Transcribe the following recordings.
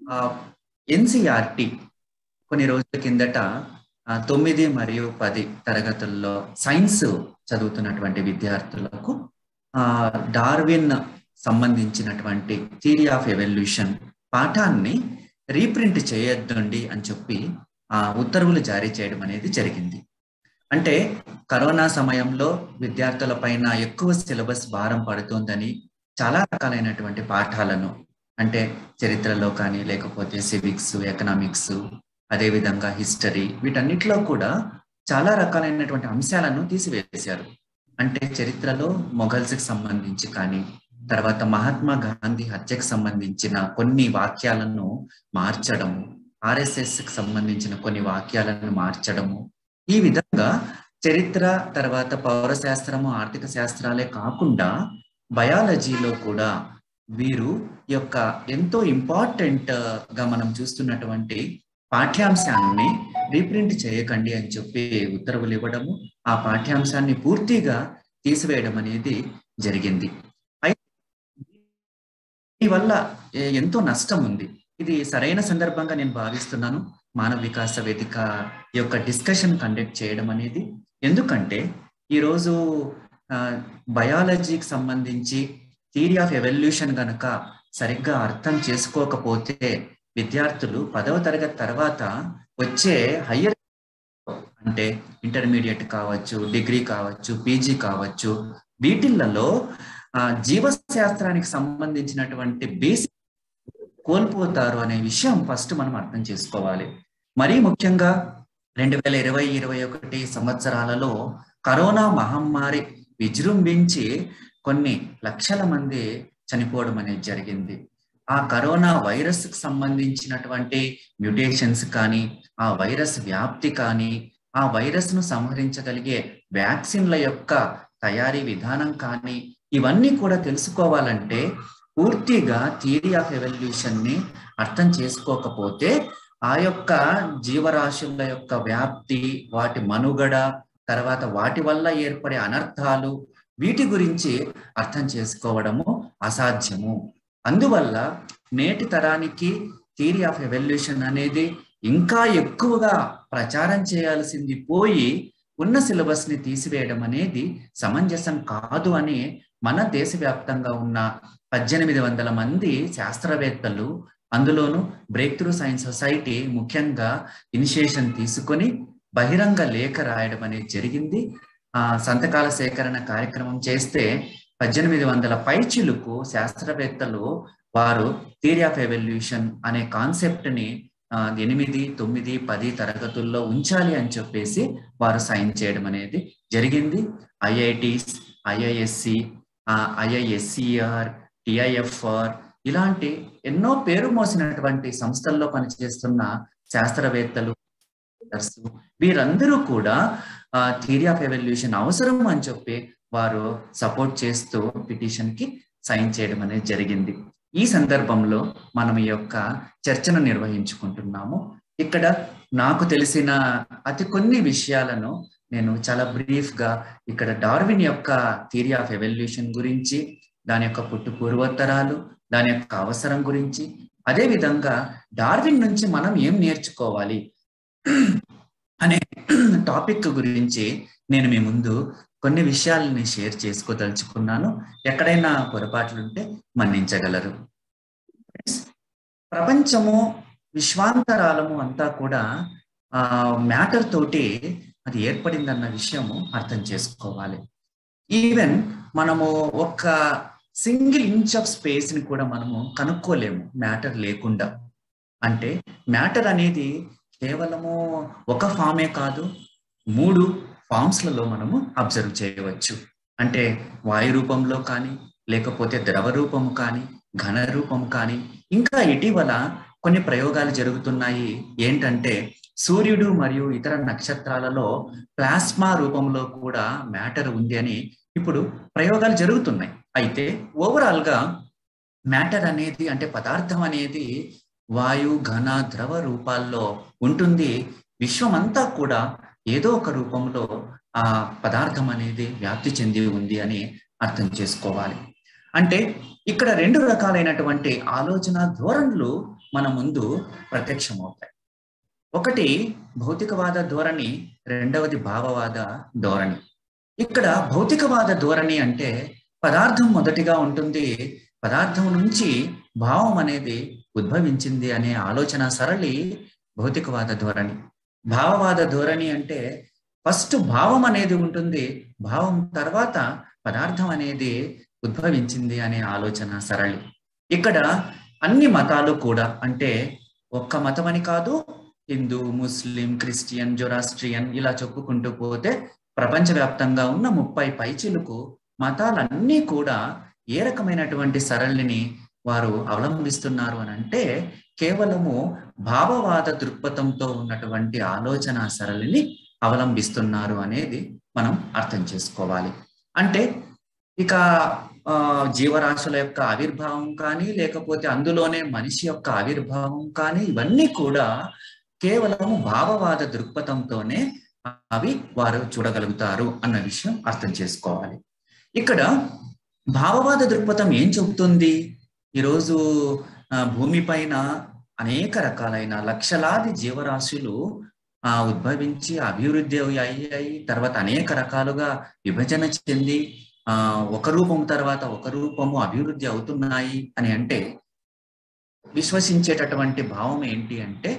NCERT కొన్ని రోజుల కిందట ఆ, తొమ్మిది మరియు పది తరగతుల్లో సైన్స్ చదువుతున్నటువంటి విద్యార్థులకు ఆ, డార్విన్ సంబంధించినటువంటి థియరీ ఆఫ్ ఎవల్యూషన్ పాఠాన్ని రీప్రింట్ చేయొద్దండి అని చెప్పి ఆ ఉత్తర్వులు జారీ చేయడం అనేది జరిగింది అంటే కరోనా సమయంలో విద్యార్థుల పైన ఎక్కువ సిలబస్ భారం పడుతుందని చాలా రకాలైనటువంటి పాఠాలను అంటే చరిత్రలో కానీ లేకపోతే సివిక్స్ ఎకనామిక్స్ అదేవిధంగా హిస్టరీ వీటన్నిటిలో కూడా చాలా రకాలైనటువంటి అంశాలను తీసివేశారు అంటే చరిత్రలో మొఘల్స్కి సంబంధించి కానీ తర్వాత మహాత్మా గాంధీ హత్యకు సంబంధించిన కొన్ని వాక్యాలను మార్చడము ఆర్ఎస్ఎస్ కి సంబంధించిన కొన్ని వాక్యాలను మార్చడము ఈ విధంగా చరిత్ర తర్వాత పౌరశాస్త్రము ఆర్థిక శాస్త్రాలే కాకుండా బయాలజీలో కూడా వీరు యొక్క ఎంతో ఇంపార్టెంట్ గా మనం చూస్తున్నటువంటి పాఠ్యాంశాన్ని రీప్రింట్ చేయకండి అని చెప్పి ఉత్తర్వులు ఇవ్వడము ఆ పాఠ్యాంశాన్ని పూర్తిగా తీసివేయడం అనేది జరిగింది వల్ల ఎంతో నష్టం ఉంది ఇది సరైన సందర్భంగా నేను భావిస్తున్నాను మానవ వికాస వేదిక యొక్క డిస్కషన్ కండక్ట్ చేయడం అనేది ఎందుకంటే ఈరోజు బయాలజీకి సంబంధించి థియరీ ఆఫ్ ఎవల్యూషన్ గనక సరిగ్గా అర్థం చేసుకోకపోతే విద్యార్థులు పదవ తరగతి తర్వాత వచ్చే హయ్యర్ అంటే ఇంటర్మీడియట్ కావచ్చు డిగ్రీ కావచ్చు పీజీ కావచ్చు వీటిల్లో జీవశాస్త్రానికి సంబంధించినటువంటి బేసిక్ కోల్పోతారు అనే విషయం ఫస్ట్ మనం అర్థం చేసుకోవాలి మరీ ముఖ్యంగా రెండు వేల ఇరవై ఇరవై ఒకటి సంవత్సరాలలో కరోనా మహమ్మారి విజృంభించి కొన్ని లక్షల మంది చనిపోవడం అనేది జరిగింది ఆ కరోనా వైరస్ కి సంబంధించినటువంటి మ్యూటేషన్స్ కానీ ఆ వైరస్ వ్యాప్తి కానీ ఆ వైరస్ ను సంహరించగలిగే వ్యాక్సిన్ల యొక్క తయారీ విధానం కానీ ఇవన్నీ కూడా తెలుసుకోవాలంటే పూర్తిగా థియరీ ఆఫ్ ఎవల్యూషన్ ని అర్థం చేసుకోకపోతే ఆ యొక్క జీవరాశుల యొక్క వ్యాప్తి వాటి మనుగడ తర్వాత వాటి వల్ల ఏర్పడే అనర్థాలు వీటి గురించి అర్థం చేసుకోవడము అసాధ్యము అందువల్ల నేటి తరానికి థియరీ ఆఫ్ ఎవల్యూషన్ అనేది ఇంకా ఎక్కువగా ప్రచారం చేయాల్సింది పోయి ఉన్న సిలబస్ ని తీసివేయడం అనేది సమంజసం కాదు అని మన దేశవ్యాప్తంగా ఉన్న పద్దెనిమిది వందల మంది శాస్త్రవేత్తలు అందులోను బ్రేక్ త్రూ సైన్స్ సొసైటీ ముఖ్యంగా ఇనిషియేషన్ తీసుకొని బహిరంగ లేఖ రాయడం అనేది జరిగింది ఆ సంతకాల సేకరణ కార్యక్రమం చేస్తే పద్దెనిమిది వందల పైచిలుకు శాస్త్రవేత్తలు వారు థియరీ ఆఫ్ ఎవల్యూషన్ అనే కాన్సెప్ట్ ని ఎనిమిది తొమ్మిది పది తరగతుల్లో ఉంచాలి అని చెప్పేసి వారు సైన్ చేయడం అనేది జరిగింది ఐఐటిస్ ఐఐఎస్సి ఐఐఎస్సిఆర్ టిఐఎఫ్ఆర్ ఇలాంటి ఎన్నో పేరు మోసినటువంటి సంస్థల్లో పనిచేస్తున్న శాస్త్రవేత్తలు వీరందరూ కూడా థియరీ ఆఫ్ ఎవల్యూషన్ అవసరం అని చెప్పి వారు సపోర్ట్ చేస్తూ పిటిషన్ కి సైన్ చేయడం అనేది జరిగింది ఈ సందర్భంలో మనం ఈ యొక్క చర్చను నిర్వహించుకుంటున్నాము ఇక్కడ నాకు తెలిసిన అతి కొన్ని విషయాలను నేను చాలా బ్రీఫ్ గా ఇక్కడ డార్విన్ యొక్క థియరీ ఆఫ్ ఎవల్యూషన్ గురించి దాని యొక్క పుట్టు పూర్వోత్తరాలు దాని యొక్క అవసరం గురించి అదే విధంగా డార్విన్ నుంచి మనం ఏం నేర్చుకోవాలి అనే టాపిక్ గురించి నేను మీ ముందు కొన్ని విషయాలని షేర్ చేసుకోదలుచుకున్నాను ఎక్కడైనా పొరపాట్లుంటే మన్నించగలరు ప్రపంచము విశ్వాంతరాలము అంతా కూడా ఆ మ్యాటర్ తోటి అది ఏర్పడిందన్న విషయము అర్థం చేసుకోవాలి ఈవెన్ మనము ఒక సింగిల్ ఇంచ్ ఆఫ్ స్పేస్ ని కూడా మనము కనుక్కోలేము మ్యాటర్ లేకుండా అంటే మ్యాటర్ అనేది కేవలము ఒక ఫామే కాదు మూడు ఫామ్స్లలో మనము అబ్జర్వ్ చేయవచ్చు అంటే వాయు రూపంలో కానీ లేకపోతే ద్రవ రూపము కానీ ఘన రూపము కానీ ఇంకా ఇటీవల కొన్ని ప్రయోగాలు జరుగుతున్నాయి ఏంటంటే సూర్యుడు మరియు ఇతర నక్షత్రాలలో ప్లాస్మా రూపంలో కూడా మ్యాటర్ ఉంది అని ఇప్పుడు ప్రయోగాలు జరుగుతున్నాయి అయితే ఓవరాల్ గా మ్యాటర్ అనేది అంటే పదార్థం అనేది వాయు ఘన ద్రవ రూపాల్లో ఉంటుంది విశ్వమంతా కూడా ఏదో ఒక రూపంలో ఆ పదార్థం అనేది వ్యాప్తి చెంది ఉంది అని అర్థం చేసుకోవాలి అంటే ఇక్కడ రెండు రకాలైనటువంటి ఆలోచన ధోరణులు మన ముందు ప్రత్యక్షమవుతాయి ఒకటి భౌతికవాద ధోరణి రెండవది భావవాద ధోరణి ఇక్కడ భౌతికవాద ధోరణి అంటే పదార్థం మొదటిగా ఉంటుంది పదార్థం నుంచి భావం అనేది ఉద్భవించింది అనే ఆలోచన సరళి భౌతికవాద ధోరణి భావవాద ధోరణి అంటే ఫస్ట్ భావం అనేది ఉంటుంది భావం తర్వాత పదార్థం అనేది ఉద్భవించింది అనే ఆలోచన సరళి ఇక్కడ అన్ని మతాలు కూడా అంటే ఒక్క మతం అని కాదు హిందూ ముస్లిం క్రిస్టియన్ జొరాస్ట్రియన్ ఇలా చెప్పుకుంటూ పోతే ప్రపంచవ్యాప్తంగా ఉన్న ముప్పై పైచిలకు మతాలన్నీ కూడా ఏ రకమైనటువంటి సరళిని వారు అవలంబిస్తున్నారు అని అంటే కేవలము భావవాద దృక్పథంతో ఉన్నటువంటి ఆలోచన సరళిని అవలంబిస్తున్నారు అనేది మనం అర్థం చేసుకోవాలి అంటే ఇక జీవరాశుల యొక్క ఆవిర్భావం కానీ లేకపోతే అందులోనే మనిషి యొక్క ఆవిర్భావం కానీ ఇవన్నీ కూడా కేవలము భావవాద దృక్పథంతోనే అవి వారు చూడగలుగుతారు అన్న విషయం అర్థం చేసుకోవాలి ఇక్కడ భావవాద దృక్పథం ఏం చెబుతుంది ఈరోజు భూమి పైన అనేక రకాలైన లక్షలాది జీవరాశులు ఆ ఉద్భవించి అభివృద్ధి అయ్యాయి తర్వాత అనేక రకాలుగా విభజన చెంది ఆ ఒక రూపం తర్వాత ఒక రూపము అభివృద్ధి అవుతున్నాయి అని అంటే విశ్వసించేటటువంటి భావం ఏంటి అంటే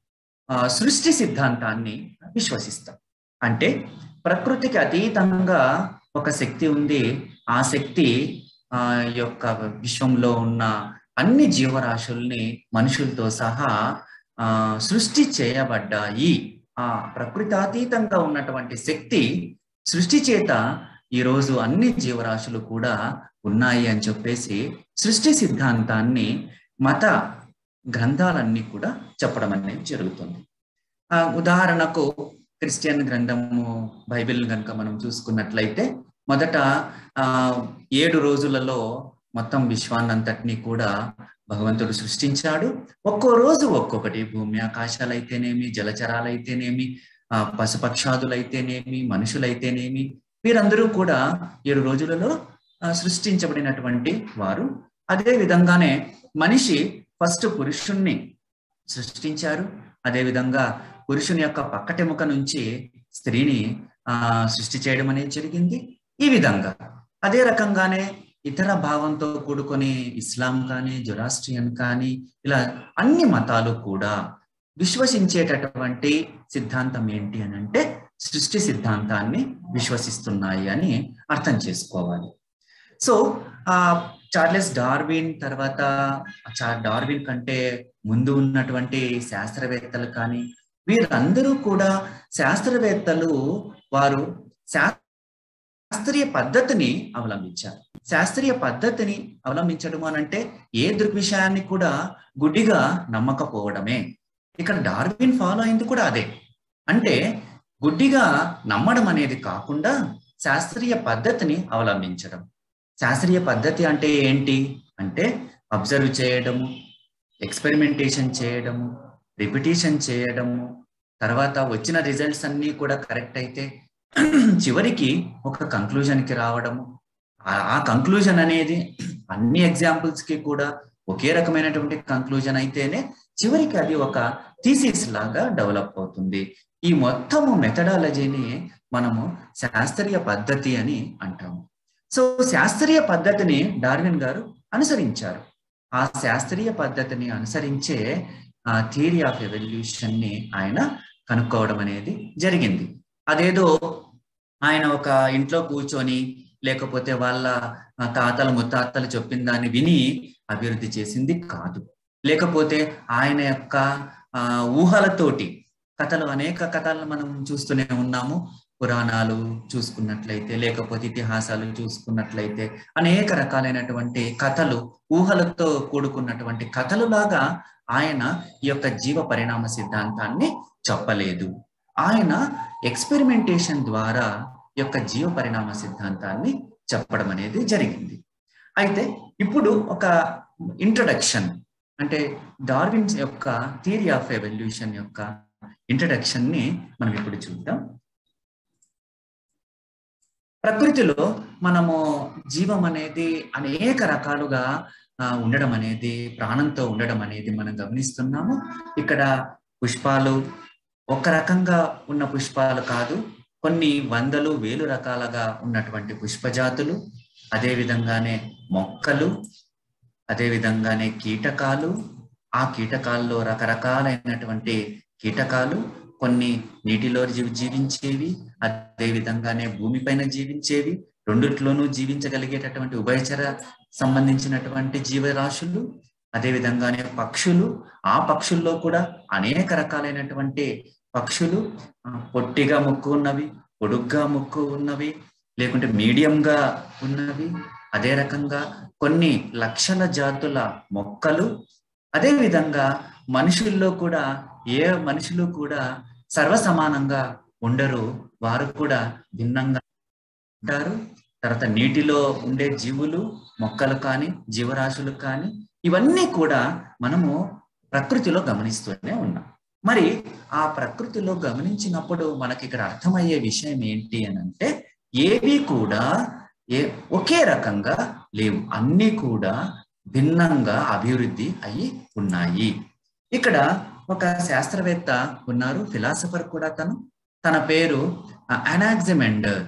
ఆ సృష్టి సిద్ధాంతాన్ని విశ్వసిస్తాం అంటే ప్రకృతికి అతీతంగా ఒక శక్తి ఉంది ఆ శక్తి ఆ యొక్క విశ్వంలో ఉన్న అన్ని జీవరాశుల్ని మనుషులతో సహా ఆ సృష్టి చేయబడ్డాయి ఆ ప్రకృతాతీతంగా ఉన్నటువంటి శక్తి సృష్టి చేత ఈరోజు అన్ని జీవరాశులు కూడా ఉన్నాయి అని చెప్పేసి సృష్టి సిద్ధాంతాన్ని మత గ్రంథాలన్నీ కూడా చెప్పడం అనేది జరుగుతుంది ఆ ఉదాహరణకు క్రిస్టియన్ గ్రంథము బైబిల్ కనుక మనం చూసుకున్నట్లయితే మొదట ఆ ఏడు రోజులలో మొత్తం విశ్వాన్నంతటినీ కూడా భగవంతుడు సృష్టించాడు ఒక్కో రోజు ఒక్కొక్కటి భూమి ఆకాశాలైతేనేమి జలచరాలైతేనేమి ఆ పశుపక్షాదులైతేనేమి మనుషులైతేనేమి వీరందరూ కూడా ఏడు రోజులలో సృష్టించబడినటువంటి వారు అదే విధంగానే మనిషి ఫస్ట్ పురుషుణ్ణి సృష్టించారు అదే విధంగా పురుషుని యొక్క పక్కటెముక నుంచి స్త్రీని ఆ సృష్టి చేయడం అనేది జరిగింది ఈ విధంగా అదే రకంగానే ఇతర భావంతో కూడుకొని ఇస్లాం కానీ జొరాస్ట్రియన్ కానీ ఇలా అన్ని మతాలు కూడా విశ్వసించేటటువంటి సిద్ధాంతం ఏంటి అని అంటే సృష్టి సిద్ధాంతాన్ని విశ్వసిస్తున్నాయి అని అర్థం చేసుకోవాలి సో ఆ చార్లెస్ డార్విన్ తర్వాత డార్విన్ కంటే ముందు ఉన్నటువంటి శాస్త్రవేత్తలు కానీ వీరందరూ కూడా శాస్త్రవేత్తలు వారు శాస్త్రీయ పద్ధతిని అవలంబించారు శాస్త్రీయ పద్ధతిని అవలంబించడం అనంటే ఏ దృగ్విషయాన్ని కూడా గుడ్డిగా నమ్మకపోవడమే ఇక్కడ డార్విన్ ఫాలో అయింది కూడా అదే అంటే గుడ్డిగా నమ్మడం అనేది కాకుండా శాస్త్రీయ పద్ధతిని అవలంబించడం శాస్త్రీయ పద్ధతి అంటే ఏంటి అంటే అబ్జర్వ్ చేయడము ఎక్స్పెరిమెంటేషన్ చేయడము రిపిటేషన్ చేయడము తర్వాత వచ్చిన రిజల్ట్స్ అన్నీ కూడా కరెక్ట్ అయితే చివరికి ఒక కంక్లూజన్కి రావడము ఆ కంక్లూజన్ అనేది అన్ని ఎగ్జాంపుల్స్ కి కూడా ఒకే రకమైనటువంటి కంక్లూజన్ అయితేనే చివరికి అది ఒక థీసిస్ లాగా డెవలప్ అవుతుంది ఈ మొత్తము మెథడాలజీని మనము శాస్త్రీయ పద్ధతి అని అంటాము సో శాస్త్రీయ పద్ధతిని డార్విన్ గారు అనుసరించారు ఆ శాస్త్రీయ పద్ధతిని అనుసరించే ఆ థియరీ ఆఫ్ ఎవల్యూషన్ ని ఆయన కనుక్కోవడం అనేది జరిగింది అదేదో ఆయన ఒక ఇంట్లో కూర్చొని లేకపోతే వాళ్ళ తాతలు ముత్తాతలు చెప్పిన దాన్ని విని అభివృద్ధి చేసింది కాదు లేకపోతే ఆయన యొక్క ఆ ఊహలతోటి కథలు అనేక కథలను మనం చూస్తూనే ఉన్నాము పురాణాలు చూసుకున్నట్లయితే లేకపోతే ఇతిహాసాలు చూసుకున్నట్లయితే అనేక రకాలైనటువంటి కథలు ఊహలతో కూడుకున్నటువంటి కథలులాగా ఆయన ఈ యొక్క జీవ పరిణామ సిద్ధాంతాన్ని చెప్పలేదు ఆయన ఎక్స్పెరిమెంటేషన్ ద్వారా యొక్క జీవ పరిణామ సిద్ధాంతాన్ని చెప్పడం అనేది జరిగింది అయితే ఇప్పుడు ఒక ఇంట్రడక్షన్ అంటే డార్విన్ యొక్క థియరీ ఆఫ్ ఎవల్యూషన్ యొక్క ఇంట్రడక్షన్ ని మనం ఇప్పుడు చూద్దాం ప్రకృతిలో మనము జీవం అనేది అనేక రకాలుగా ఉండడం అనేది ప్రాణంతో ఉండడం అనేది మనం గమనిస్తున్నాము ఇక్కడ పుష్పాలు ఒక రకంగా ఉన్న పుష్పాలు కాదు కొన్ని వందలు వేలు రకాలుగా ఉన్నటువంటి పుష్పజాతులు అదే విధంగానే మొక్కలు అదే విధంగానే కీటకాలు ఆ కీటకాల్లో రకరకాలైనటువంటి కీటకాలు కొన్ని నీటిలో జీవించేవి అదే విధంగానే భూమిపైన జీవించేవి రెండిట్లోనూ జీవించగలిగేటటువంటి ఉభయచర సంబంధించినటువంటి జీవరాశులు అదే విధంగానే పక్షులు ఆ పక్షుల్లో కూడా అనేక రకాలైనటువంటి పక్షులు పొట్టిగా ముక్కు ఉన్నవి పొడుగ్గా ముక్కు ఉన్నవి లేకుంటే మీడియంగా ఉన్నవి అదే రకంగా కొన్ని లక్షల జాతుల మొక్కలు అదే విధంగా మనుషుల్లో కూడా ఏ మనుషులు కూడా సర్వసమానంగా ఉండరు వారు కూడా భిన్నంగా ఉంటారు తర్వాత నీటిలో ఉండే జీవులు మొక్కలు కానీ జీవరాశులు కానీ ఇవన్నీ కూడా మనము ప్రకృతిలో గమనిస్తూనే ఉన్నాం మరి ఆ ప్రకృతిలో గమనించినప్పుడు మనకి ఇక్కడ అర్థమయ్యే విషయం ఏంటి అని అంటే ఏవి కూడా ఏ ఒకే రకంగా లేవు అన్నీ కూడా భిన్నంగా అభివృద్ధి అయి ఉన్నాయి ఇక్కడ ఒక శాస్త్రవేత్త ఉన్నారు ఫిలాసఫర్ కూడా తను తన పేరు అనాక్సిమెండర్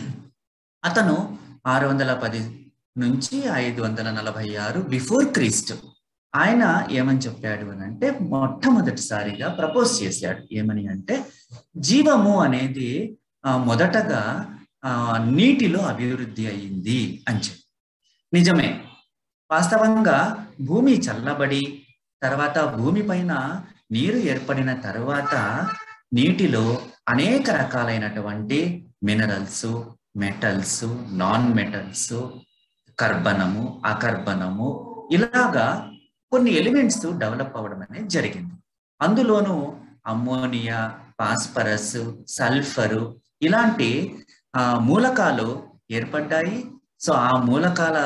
అతను ఆరు వందల పది నుంచి ఐదు వందల నలభై ఆరు బిఫోర్ క్రీస్ట్ ఆయన ఏమని చెప్పాడు అని అంటే మొట్టమొదటిసారిగా ప్రపోజ్ చేశాడు ఏమని అంటే జీవము అనేది మొదటగా నీటిలో అభివృద్ధి అయింది అని చెప్పి నిజమే వాస్తవంగా భూమి చల్లబడి తర్వాత భూమి పైన నీరు ఏర్పడిన తర్వాత నీటిలో అనేక రకాలైనటువంటి మినరల్స్ మెటల్స్ నాన్ మెటల్స్ కర్బనము అకర్బనము ఇలాగా కొన్ని ఎలిమెంట్స్ డెవలప్ అవ్వడం అనేది జరిగింది అందులోనూ అమ్మోనియా ఫాస్ఫరస్ సల్ఫరు ఇలాంటి మూలకాలు ఏర్పడ్డాయి సో ఆ మూలకాల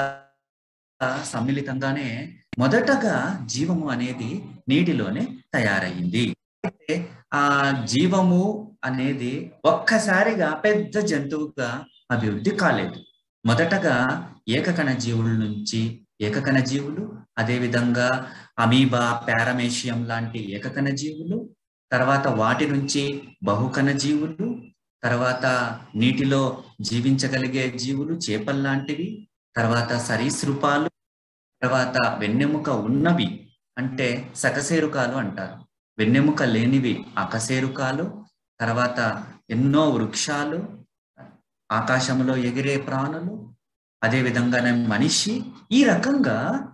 సమ్మిళితంగానే మొదటగా జీవము అనేది నీటిలోనే తయారయ్యింది అయితే ఆ జీవము అనేది ఒక్కసారిగా పెద్ద జంతువుగా అభివృద్ధి కాలేదు మొదటగా ఏకకణ జీవుల నుంచి ఏకకణ జీవులు అదేవిధంగా అమీబా పారమేషియం లాంటి ఏకకణ జీవులు తర్వాత వాటి నుంచి బహుకణ జీవులు తర్వాత నీటిలో జీవించగలిగే జీవులు చేపలు లాంటివి తర్వాత సరీసృపాలు తర్వాత వెన్నెముక ఉన్నవి అంటే సకసేరుకాలు అంటారు వెన్నెముక లేనివి అకసేరుకాలు తర్వాత ఎన్నో వృక్షాలు ఆకాశంలో ఎగిరే ప్రాణులు అదే విధంగానే మనిషి ఈ రకంగా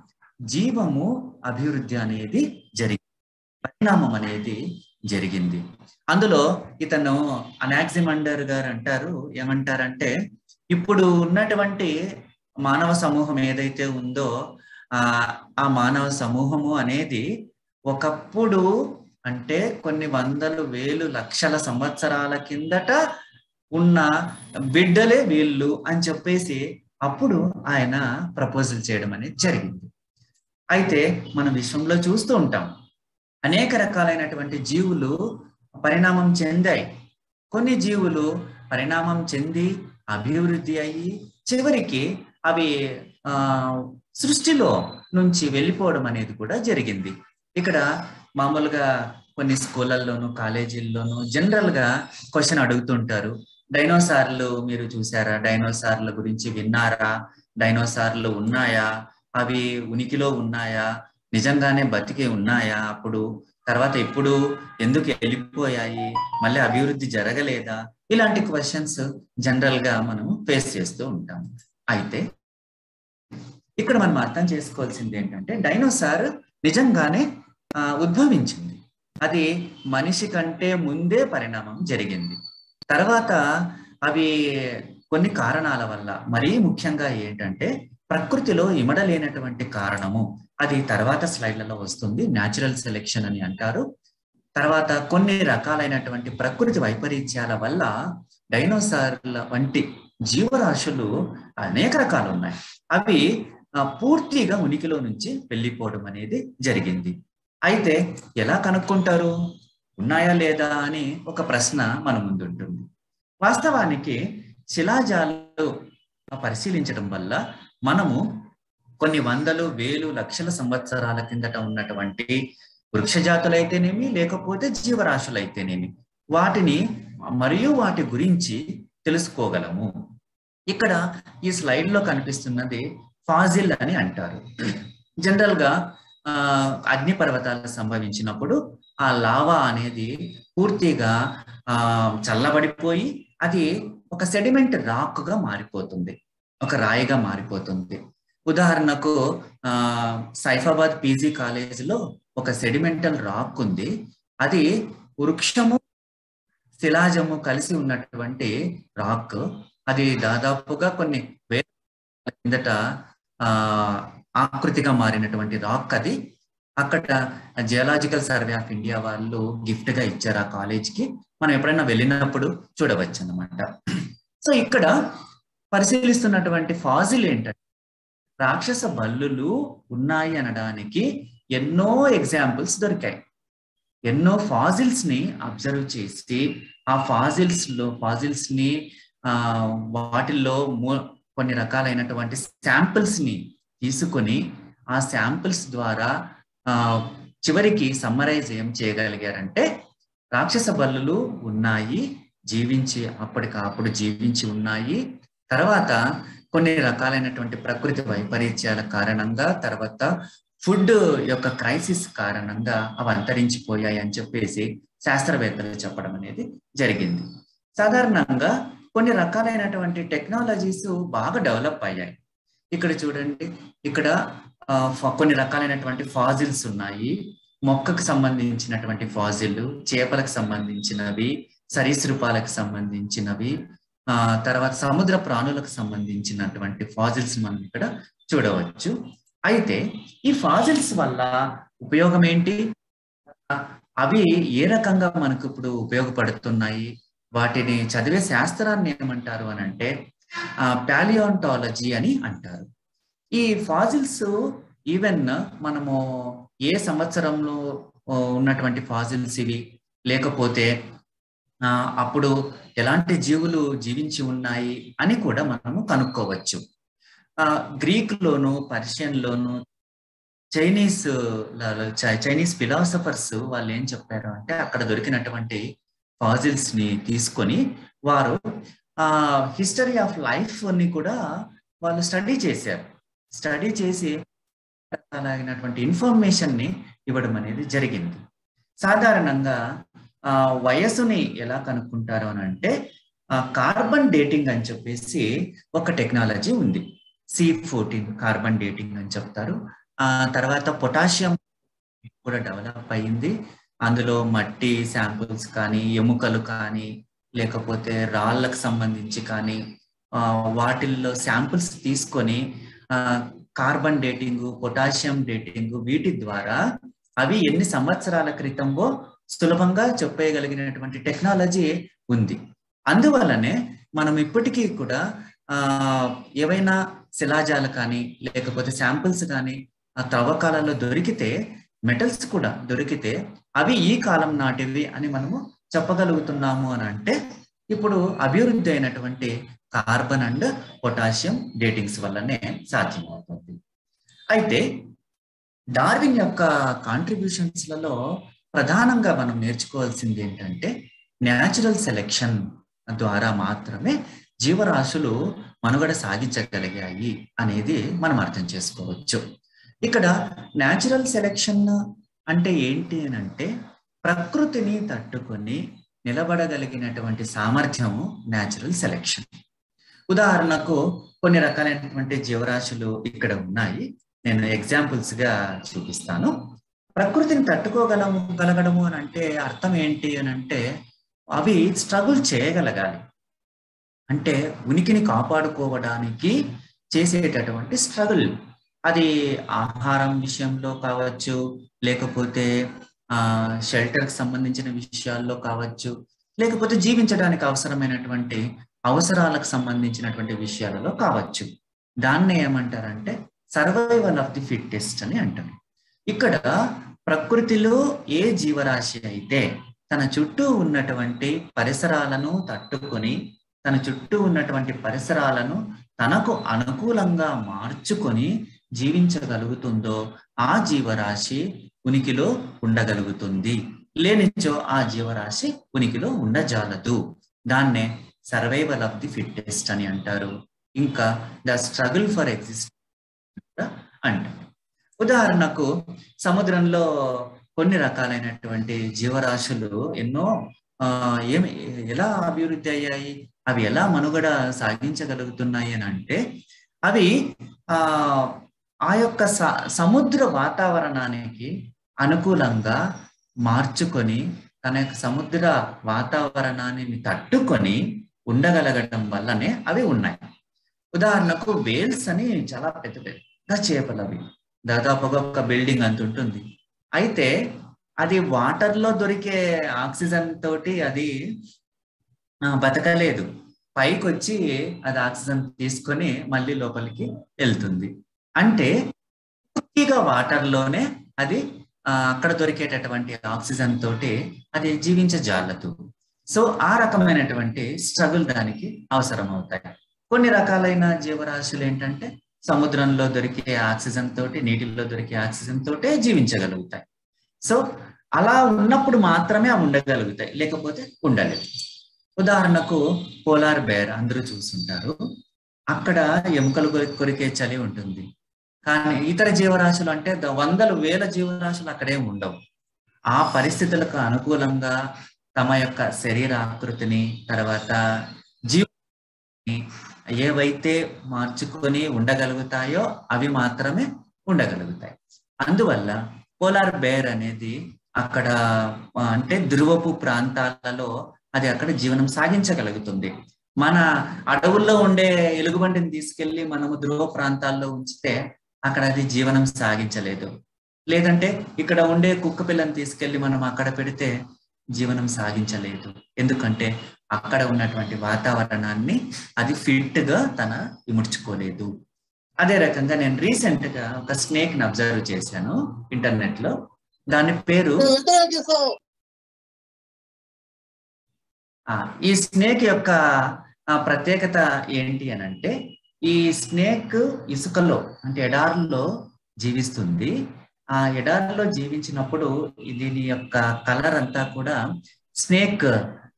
జీవము అభివృద్ధి అనేది జరిగింది పరిణామం అనేది జరిగింది అందులో ఇతను అనాక్సిమండర్ గారు అంటారు ఏమంటారంటే ఇప్పుడు ఉన్నటువంటి మానవ సమూహం ఏదైతే ఉందో ఆ ఆ మానవ సమూహము అనేది ఒకప్పుడు అంటే కొన్ని వందలు వేలు లక్షల సంవత్సరాల కిందట ఉన్న బిడ్డలే వీళ్ళు అని చెప్పేసి అప్పుడు ఆయన ప్రపోజల్ చేయడం అనేది జరిగింది అయితే మన విశ్వంలో చూస్తూ ఉంటాం అనేక రకాలైనటువంటి జీవులు పరిణామం చెందాయి కొన్ని జీవులు పరిణామం చెంది అభివృద్ధి అయ్యి చివరికి అవి ఆ సృష్టిలో నుంచి వెళ్ళిపోవడం అనేది కూడా జరిగింది ఇక్కడ మామూలుగా కొన్ని స్కూళ్ళల్లోనూ కాలేజీల్లోనూ జనరల్ గా క్వశ్చన్ అడుగుతుంటారు డైనోసార్లు మీరు చూసారా డైనోసార్ల గురించి విన్నారా డైనోసార్లు ఉన్నాయా అవి ఉనికిలో ఉన్నాయా నిజంగానే బతికి ఉన్నాయా అప్పుడు తర్వాత ఇప్పుడు ఎందుకు వెళ్ళిపోయాయి మళ్ళీ అభివృద్ధి జరగలేదా ఇలాంటి క్వశ్చన్స్ జనరల్ గా మనం ఫేస్ చేస్తూ ఉంటాం అయితే ఇక్కడ మనం అర్థం చేసుకోవాల్సింది ఏంటంటే డైనోసార్ నిజంగానే ఉద్భవించింది అది మనిషి కంటే ముందే పరిణామం జరిగింది తర్వాత అవి కొన్ని కారణాల వల్ల మరీ ముఖ్యంగా ఏంటంటే ప్రకృతిలో ఇమడలేనటువంటి కారణము అది తర్వాత స్లైడ్లలో వస్తుంది న్యాచురల్ సెలెక్షన్ అని అంటారు తర్వాత కొన్ని రకాలైనటువంటి ప్రకృతి వైపరీత్యాల వల్ల డైనోసార్ల వంటి జీవరాశులు అనేక రకాలు ఉన్నాయి అవి పూర్తిగా ఉనికిలో నుంచి వెళ్ళిపోవడం అనేది జరిగింది అయితే ఎలా కనుక్కుంటారు ఉన్నాయా లేదా అని ఒక ప్రశ్న మన ముందుంటుంది వాస్తవానికి శిలాజాలు పరిశీలించడం వల్ల మనము కొన్ని వందలు వేలు లక్షల సంవత్సరాల కిందట ఉన్నటువంటి వృక్షజాతులైతేనేమి లేకపోతే జీవరాశులైతేనేమి వాటిని మరియు వాటి గురించి తెలుసుకోగలము ఇక్కడ ఈ స్లైడ్ లో కనిపిస్తున్నది ఫాజిల్ అని అంటారు జనరల్ గా ఆ అగ్ని పర్వతాలు సంభవించినప్పుడు ఆ లావా అనేది పూర్తిగా ఆ చల్లబడిపోయి అది ఒక సెడిమెంట్ రాక్ గా మారిపోతుంది ఒక రాయిగా మారిపోతుంది ఉదాహరణకు ఆ సైఫాబాద్ పీజీ కాలేజీలో ఒక సెడిమెంటల్ రాక్ ఉంది అది వృక్షము శిలాజము కలిసి ఉన్నటువంటి రాక్ అది దాదాపుగా కొన్ని వేల కిందట ఆ ఆకృతిగా మారినటువంటి రాక్ అది అక్కడ జియలాజికల్ సర్వే ఆఫ్ ఇండియా వాళ్ళు గిఫ్ట్ గా ఇచ్చారు ఆ కాలేజ్ కి మనం ఎప్పుడైనా వెళ్ళినప్పుడు చూడవచ్చు అన్నమాట సో ఇక్కడ పరిశీలిస్తున్నటువంటి ఫాజిల్ ఏంటంటే రాక్షస బల్లులు ఉన్నాయి అనడానికి ఎన్నో ఎగ్జాంపుల్స్ దొరికాయి ఎన్నో ఫాజిల్స్ ని అబ్జర్వ్ చేసి ఆ ఫాజిల్స్ లో ఫాజిల్స్ ని ఆ వాటిల్లో కొన్ని రకాలైనటువంటి శాంపిల్స్ ని తీసుకొని ఆ శాంపిల్స్ ద్వారా ఆ చివరికి సమ్మరైజ్ ఏం చేయగలిగారంటే రాక్షస బల్లులు ఉన్నాయి జీవించి అప్పటికప్పుడు జీవించి ఉన్నాయి తర్వాత కొన్ని రకాలైనటువంటి ప్రకృతి వైపరీత్యాల కారణంగా తర్వాత ఫుడ్ యొక్క క్రైసిస్ కారణంగా అవి అంతరించిపోయాయి అని చెప్పేసి శాస్త్రవేత్తలు చెప్పడం అనేది జరిగింది సాధారణంగా కొన్ని రకాలైనటువంటి టెక్నాలజీస్ బాగా డెవలప్ అయ్యాయి ఇక్కడ చూడండి ఇక్కడ కొన్ని రకాలైనటువంటి ఫాజిల్స్ ఉన్నాయి మొక్కకు సంబంధించినటువంటి ఫాజిల్ చేపలకు సంబంధించినవి సరీసృపాలకు సంబంధించినవి ఆ తర్వాత సముద్ర ప్రాణులకు సంబంధించినటువంటి ఫాజిల్స్ మనం ఇక్కడ చూడవచ్చు అయితే ఈ ఫాజిల్స్ వల్ల ఉపయోగం ఏంటి అవి ఏ రకంగా మనకు ఇప్పుడు ఉపయోగపడుతున్నాయి వాటిని చదివే శాస్త్రాన్ని ఏమంటారు అని అంటే ప్యాలియోంటాలజీ అని అంటారు ఈ ఫాజిల్స్ ఈవెన్ మనము ఏ సంవత్సరంలో ఉన్నటువంటి ఫాజిల్స్ ఇవి లేకపోతే అప్పుడు ఎలాంటి జీవులు జీవించి ఉన్నాయి అని కూడా మనము కనుక్కోవచ్చు గ్రీక్ లోను పర్షియన్ లోను చైనీస్ చైనీస్ ఫిలాసఫర్స్ వాళ్ళు ఏం చెప్పారు అంటే అక్కడ దొరికినటువంటి ఫాజిల్స్ ని తీసుకొని వారు ఆ హిస్టరీ ఆఫ్ లైఫ్ ని కూడా వాళ్ళు స్టడీ చేశారు స్టడీ చేసి అలాగినటువంటి ఇన్ఫర్మేషన్ ని ఇవ్వడం అనేది జరిగింది సాధారణంగా ఆ వయస్సుని ఎలా కనుక్కుంటారు అని అంటే కార్బన్ డేటింగ్ అని చెప్పేసి ఒక టెక్నాలజీ ఉంది సి ఫోర్టీన్ కార్బన్ డేటింగ్ అని చెప్తారు ఆ తర్వాత పొటాషియం కూడా డెవలప్ అయ్యింది అందులో మట్టి శాంపుల్స్ కానీ ఎముకలు కానీ లేకపోతే రాళ్ళకు సంబంధించి కానీ వాటిల్లో శాంపుల్స్ తీసుకొని కార్బన్ డేటింగ్ పొటాషియం డేటింగ్ వీటి ద్వారా అవి ఎన్ని సంవత్సరాల క్రితంలో సులభంగా చెప్పేయగలిగినటువంటి టెక్నాలజీ ఉంది అందువల్లనే మనం ఇప్పటికీ కూడా ఆ ఏవైనా శిలాజాలు కానీ లేకపోతే శాంపిల్స్ కానీ ఆ త్రవ్వకాలలో దొరికితే మెటల్స్ కూడా దొరికితే అవి ఈ కాలం నాటివి అని మనము చెప్పగలుగుతున్నాము అని అంటే ఇప్పుడు అభివృద్ధి అయినటువంటి కార్బన్ అండ్ పొటాషియం డేటింగ్స్ వల్లనే సాధ్యమవుతుంది అయితే డార్విన్ యొక్క కాంట్రిబ్యూషన్స్లలో ప్రధానంగా మనం నేర్చుకోవాల్సింది ఏంటంటే న్యాచురల్ సెలెక్షన్ ద్వారా మాత్రమే జీవరాశులు మనుగడ సాగించగలిగాయి అనేది మనం అర్థం చేసుకోవచ్చు ఇక్కడ న్యాచురల్ సెలెక్షన్ అంటే ఏంటి అని అంటే ప్రకృతిని తట్టుకొని నిలబడగలిగినటువంటి సామర్థ్యము న్యాచురల్ సెలెక్షన్ ఉదాహరణకు కొన్ని రకాలైనటువంటి జీవరాశులు ఇక్కడ ఉన్నాయి నేను ఎగ్జాంపుల్స్ గా చూపిస్తాను ప్రకృతిని తట్టుకోగలము గలగడము అని అంటే అర్థం ఏంటి అని అంటే అవి స్ట్రగుల్ చేయగలగాలి అంటే ఉనికిని కాపాడుకోవడానికి చేసేటటువంటి స్ట్రగుల్ అది ఆహారం విషయంలో కావచ్చు లేకపోతే ఆ షెల్టర్కి సంబంధించిన విషయాల్లో కావచ్చు లేకపోతే జీవించడానికి అవసరమైనటువంటి అవసరాలకు సంబంధించినటువంటి విషయాలలో కావచ్చు దాన్ని ఏమంటారంటే సర్వైవల్ ఆఫ్ ది ఫిట్టెస్ట్ అని అంటారు ఇక్కడ ప్రకృతిలో ఏ జీవరాశి అయితే తన చుట్టూ ఉన్నటువంటి పరిసరాలను తట్టుకొని తన చుట్టూ ఉన్నటువంటి పరిసరాలను తనకు అనుకూలంగా మార్చుకొని జీవించగలుగుతుందో ఆ జీవరాశి ఉనికిలో ఉండగలుగుతుంది లేనిచో ఆ జీవరాశి ఉనికిలో ఉండజాలదు దాన్నే సర్వైవల్ ఆఫ్ ది ఫిట్టెస్ట్ అని అంటారు ఇంకా ద స్ట్రగుల్ ఫర్ ఎగ్జిస్ట్ అంటారు ఉదాహరణకు సముద్రంలో కొన్ని రకాలైనటువంటి జీవరాశులు ఎన్నో ఆ ఏమి ఎలా అభివృద్ధి అయ్యాయి అవి ఎలా మనుగడ సాగించగలుగుతున్నాయి అని అంటే అవి ఆ ఆ యొక్క సముద్ర వాతావరణానికి అనుకూలంగా మార్చుకొని తన యొక్క సముద్ర వాతావరణాన్ని తట్టుకొని ఉండగలగడం వల్లనే అవి ఉన్నాయి ఉదాహరణకు వేల్స్ అని చాలా పెద్ద పెద్ద చేపలు అవి దాదాపుగా ఒక బిల్డింగ్ అంత ఉంటుంది అయితే అది వాటర్లో దొరికే ఆక్సిజన్ తోటి అది బతకలేదు పైకి వచ్చి అది ఆక్సిజన్ తీసుకొని మళ్ళీ లోపలికి వెళ్తుంది అంటే పూర్తిగా వాటర్లోనే అది అక్కడ దొరికేటటువంటి ఆక్సిజన్ తోటి అది జీవించజాలదు సో ఆ రకమైనటువంటి స్ట్రగుల్ దానికి అవసరం అవుతాయి కొన్ని రకాలైన జీవరాశులు ఏంటంటే సముద్రంలో దొరికే ఆక్సిజన్ తోటి నీటిల్లో దొరికే ఆక్సిజన్ తోటే జీవించగలుగుతాయి సో అలా ఉన్నప్పుడు మాత్రమే అవి ఉండగలుగుతాయి లేకపోతే ఉండలేవు ఉదాహరణకు పోలార్ బేర్ అందరూ చూస్తుంటారు అక్కడ ఎముకలు కొరికే చలి ఉంటుంది కానీ ఇతర జీవరాశులు అంటే వందలు వేల జీవరాశులు అక్కడే ఉండవు ఆ పరిస్థితులకు అనుకూలంగా తమ యొక్క శరీర ఆకృతిని తర్వాత జీవ ఏవైతే మార్చుకొని ఉండగలుగుతాయో అవి మాత్రమే ఉండగలుగుతాయి అందువల్ల పోలార్ బేర్ అనేది అక్కడ అంటే ధ్రువపు ప్రాంతాలలో అది అక్కడ జీవనం సాగించగలుగుతుంది మన అడవుల్లో ఉండే ఎలుగుబంటిని తీసుకెళ్లి మనము ధ్రువ ప్రాంతాల్లో ఉంచితే అక్కడ అది జీవనం సాగించలేదు లేదంటే ఇక్కడ ఉండే కుక్క పిల్లని తీసుకెళ్లి మనం అక్కడ పెడితే జీవనం సాగించలేదు ఎందుకంటే అక్కడ ఉన్నటువంటి వాతావరణాన్ని అది ఫిట్ గా తన ఇముడ్చుకోలేదు అదే రకంగా నేను రీసెంట్ గా ఒక స్నేక్ ని అబ్జర్వ్ చేశాను ఇంటర్నెట్ లో దాని పేరు ఈ స్నేక్ యొక్క ప్రత్యేకత ఏంటి అని అంటే ఈ స్నేక్ ఇసుకలో అంటే ఎడారుల్లో జీవిస్తుంది ఆ ఎడారిలో జీవించినప్పుడు దీని యొక్క కలర్ అంతా కూడా స్నేక్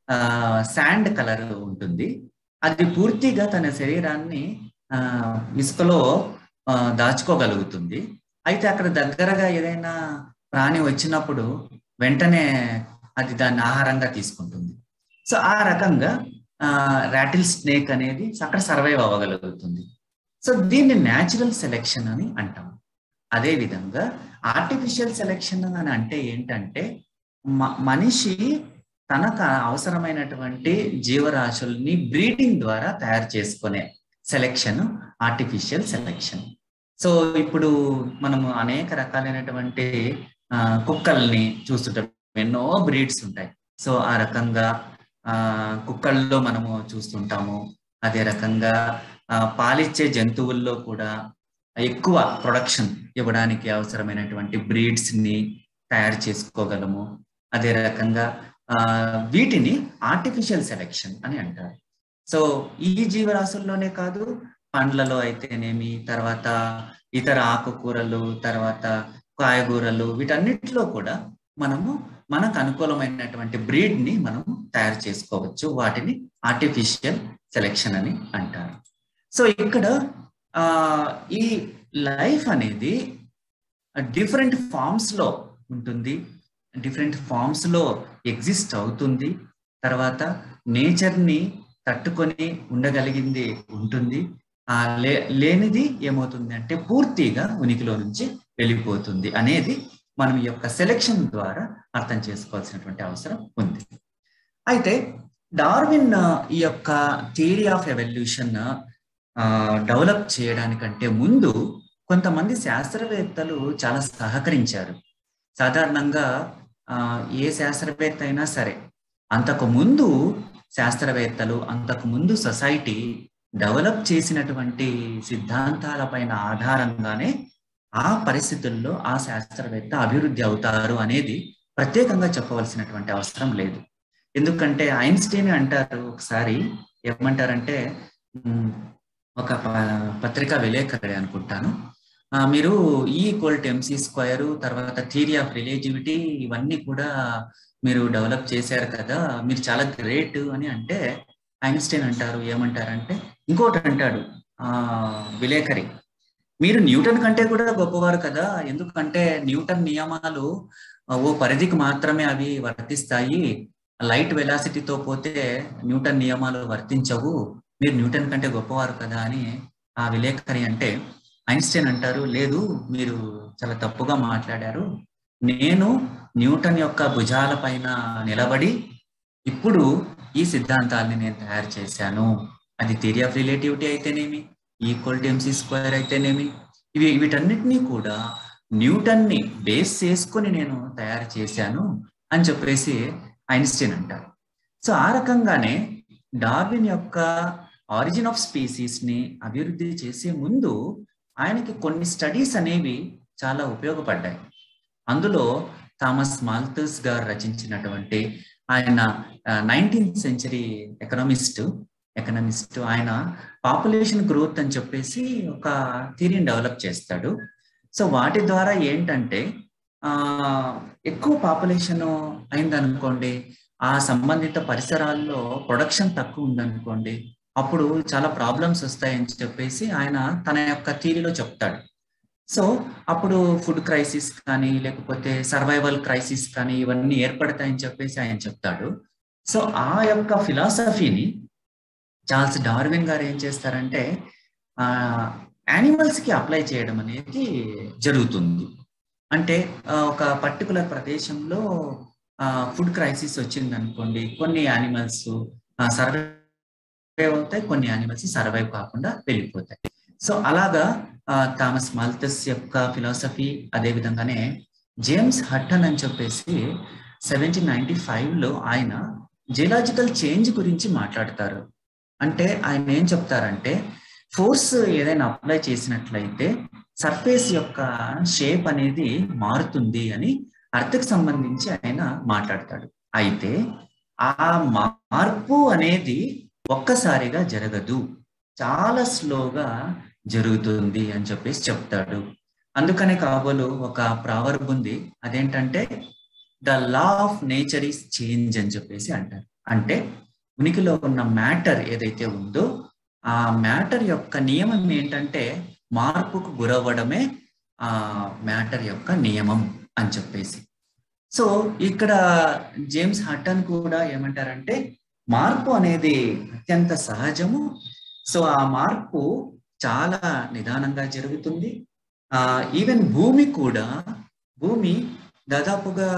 శాండ్ కలర్ ఉంటుంది అది పూర్తిగా తన శరీరాన్ని ఆ ఇసుకలో దాచుకోగలుగుతుంది అయితే అక్కడ దగ్గరగా ఏదైనా ప్రాణి వచ్చినప్పుడు వెంటనే అది దాన్ని ఆహారంగా తీసుకుంటుంది సో ఆ రకంగా రాటిల్ స్నేక్ అనేది అక్కడ సర్వైవ్ అవ్వగలుగుతుంది సో దీన్ని న్యాచురల్ సెలెక్షన్ అని అంటాం అదే విధంగా ఆర్టిఫిషియల్ సెలెక్షన్ అని అంటే ఏంటంటే మనిషి తనకు అవసరమైనటువంటి జీవరాశుల్ని బ్రీడింగ్ ద్వారా తయారు చేసుకునే సెలెక్షన్ ఆర్టిఫిషియల్ సెలెక్షన్ సో ఇప్పుడు మనము అనేక రకాలైనటువంటి కుక్కల్ని చూస్తుంటాం ఎన్నో బ్రీడ్స్ ఉంటాయి సో ఆ రకంగా ఆ కుక్కల్లో మనము చూస్తుంటాము అదే రకంగా పాలిచ్చే జంతువుల్లో కూడా ఎక్కువ ప్రొడక్షన్ ఇవ్వడానికి అవసరమైనటువంటి బ్రీడ్స్ ని తయారు చేసుకోగలము అదే రకంగా ఆ వీటిని ఆర్టిఫిషియల్ సెలెక్షన్ అని అంటారు సో ఈ జీవరాశుల్లోనే కాదు పండ్లలో అయితేనేమి తర్వాత ఇతర ఆకుకూరలు తర్వాత కాయగూరలు వీటన్నిటిలో కూడా మనము మనకు అనుకూలమైనటువంటి బ్రీడ్ ని మనం తయారు చేసుకోవచ్చు వాటిని ఆర్టిఫిషియల్ సెలెక్షన్ అని అంటారు సో ఇక్కడ ఆ ఈ లైఫ్ అనేది డిఫరెంట్ ఫామ్స్ లో ఉంటుంది డిఫరెంట్ ఫామ్స్ లో ఎగ్జిస్ట్ అవుతుంది తర్వాత నేచర్ ని తట్టుకొని ఉండగలిగింది ఉంటుంది ఆ లే లేనిది ఏమవుతుంది అంటే పూర్తిగా ఉనికిలో నుంచి వెళ్ళిపోతుంది అనేది మనం ఈ యొక్క సెలెక్షన్ ద్వారా అర్థం చేసుకోవాల్సినటువంటి అవసరం ఉంది అయితే డార్విన్ ఈ యొక్క థియరీ ఆఫ్ ఎవల్యూషన్ డెవలప్ చేయడానికంటే ముందు కొంతమంది శాస్త్రవేత్తలు చాలా సహకరించారు సాధారణంగా ఏ శాస్త్రవేత్త అయినా సరే అంతకు ముందు శాస్త్రవేత్తలు అంతకు ముందు సొసైటీ డెవలప్ చేసినటువంటి సిద్ధాంతాల పైన ఆధారంగానే ఆ పరిస్థితుల్లో ఆ శాస్త్రవేత్త అభివృద్ధి అవుతారు అనేది ప్రత్యేకంగా చెప్పవలసినటువంటి అవసరం లేదు ఎందుకంటే ఐన్స్టీన్ అంటారు ఒకసారి ఏమంటారంటే ఒక పత్రికా విలేకరి అనుకుంటాను మీరు ఈ ఈక్వల్ టు ఎంసీ స్క్వేర్ తర్వాత థియరీ ఆఫ్ రిలేటివిటీ ఇవన్నీ కూడా మీరు డెవలప్ చేశారు కదా మీరు చాలా గ్రేట్ అని అంటే ఐన్స్టైన్ అంటారు ఏమంటారంటే ఇంకోటి అంటాడు ఆ విలేకరి మీరు న్యూటన్ కంటే కూడా గొప్పవారు కదా ఎందుకంటే న్యూటన్ నియమాలు ఓ పరిధికి మాత్రమే అవి వర్తిస్తాయి లైట్ వెలాసిటీతో పోతే న్యూటన్ నియమాలు వర్తించవు మీరు న్యూటన్ కంటే గొప్పవారు కదా అని ఆ విలేకరి అంటే ఐన్స్టైన్ అంటారు లేదు మీరు చాలా తప్పుగా మాట్లాడారు నేను న్యూటన్ యొక్క భుజాల పైన నిలబడి ఇప్పుడు ఈ సిద్ధాంతాన్ని నేను తయారు చేశాను అది థియరీ ఆఫ్ రిలేటివిటీ అయితేనేమి ఈక్వల్ టు ఎంసీ స్క్వేర్ అయితేనేమి ఇవి వీటన్నిటినీ కూడా న్యూటన్ ని బేస్ చేసుకొని నేను తయారు చేశాను అని చెప్పేసి ఐన్స్టీన్ అంటారు సో ఆ రకంగానే డార్విన్ యొక్క ఆరిజిన్ ఆఫ్ స్పీసీస్ ని అభివృద్ధి చేసే ముందు ఆయనకి కొన్ని స్టడీస్ అనేవి చాలా ఉపయోగపడ్డాయి అందులో థామస్ మాల్తస్ గారు రచించినటువంటి ఆయన నైన్టీన్త్ సెంచరీ ఎకనామిస్ట్ ఎకనామిస్ట్ ఆయన పాపులేషన్ గ్రోత్ అని చెప్పేసి ఒక థియరీని డెవలప్ చేస్తాడు సో వాటి ద్వారా ఏంటంటే ఆ ఎక్కువ పాపులేషన్ అయిందనుకోండి ఆ సంబంధిత పరిసరాల్లో ప్రొడక్షన్ తక్కువ ఉందనుకోండి అప్పుడు చాలా ప్రాబ్లమ్స్ వస్తాయని చెప్పేసి ఆయన తన యొక్క థీరీలో చెప్తాడు సో అప్పుడు ఫుడ్ క్రైసిస్ కానీ లేకపోతే సర్వైవల్ క్రైసిస్ కానీ ఇవన్నీ ఏర్పడతాయని చెప్పేసి ఆయన చెప్తాడు సో ఆ యొక్క ఫిలాసఫీని చార్ల్స్ డార్విన్ గారు ఏం చేస్తారంటే ఆ యానిమల్స్ కి అప్లై చేయడం అనేది జరుగుతుంది అంటే ఒక పర్టికులర్ ప్రదేశంలో ఫుడ్ క్రైసిస్ వచ్చింది అనుకోండి కొన్ని యానిమల్స్ సర్వైవ్ అవుతాయి కొన్ని యానిమల్స్ సర్వైవ్ కాకుండా వెళ్ళిపోతాయి సో అలాగా థామస్ మాల్తస్ యొక్క ఫిలాసఫీ అదే విధంగానే జేమ్స్ హట్టన్ అని చెప్పేసి సెవెంటీన్ నైన్టీ ఫైవ్ లో ఆయన జియలాజికల్ చేంజ్ గురించి మాట్లాడతారు అంటే ఆయన ఏం చెప్తారంటే ఫోర్స్ ఏదైనా అప్లై చేసినట్లయితే సర్ఫేస్ యొక్క షేప్ అనేది మారుతుంది అని అర్థకు సంబంధించి ఆయన మాట్లాడతాడు అయితే ఆ మార్పు అనేది ఒక్కసారిగా జరగదు చాలా స్లోగా జరుగుతుంది అని చెప్పేసి చెప్తాడు అందుకనే కాబోలు ఒక ప్రావర్బ్ ఉంది అదేంటంటే the law of nature is change అని చెప్పేసి అంటారు అంటే ఉనికిలో ఉన్న మ్యాటర్ ఏదైతే ఉందో ఆ మ్యాటర్ యొక్క నియమం ఏంటంటే మార్పుకు గురవ్వడమే ఆ మ్యాటర్ యొక్క నియమం అని చెప్పేసి సో ఇక్కడ జేమ్స్ హట్టన్ కూడా ఏమంటారంటే మార్పు అనేది అత్యంత సహజము సో ఆ మార్పు చాలా నిదానంగా జరుగుతుంది ఆ ఈవెన్ భూమి కూడా భూమి దాదాపుగా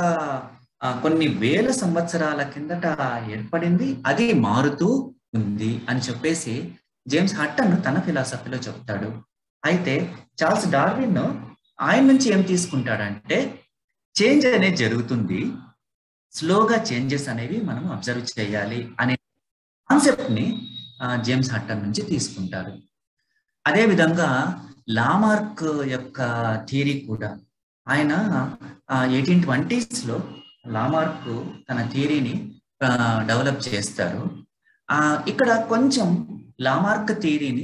కొన్ని వేల సంవత్సరాల కిందట ఏర్పడింది అది మారుతూ ఉంది అని చెప్పేసి జేమ్స్ హట్టన్ తన ఫిలాసఫీలో చెప్తాడు అయితే చార్ల్స్ డార్విన్ ఆయన నుంచి ఏం తీసుకుంటాడంటే చేంజ్ అనేది జరుగుతుంది స్లోగా చేంజెస్ అనేవి మనం అబ్జర్వ్ చేయాలి అనే కాన్సెప్ట్ ని జేమ్స్ హట్టన్ నుంచి తీసుకుంటారు అదే విధంగా లామార్క్ యొక్క థియరీ కూడా ఆయన ఎయిటీన్ ట్వంటీస్ లో లామార్క్ తన థియరీని డెవలప్ చేస్తారు ఆ ఇక్కడ కొంచెం లామార్క్ థియరీని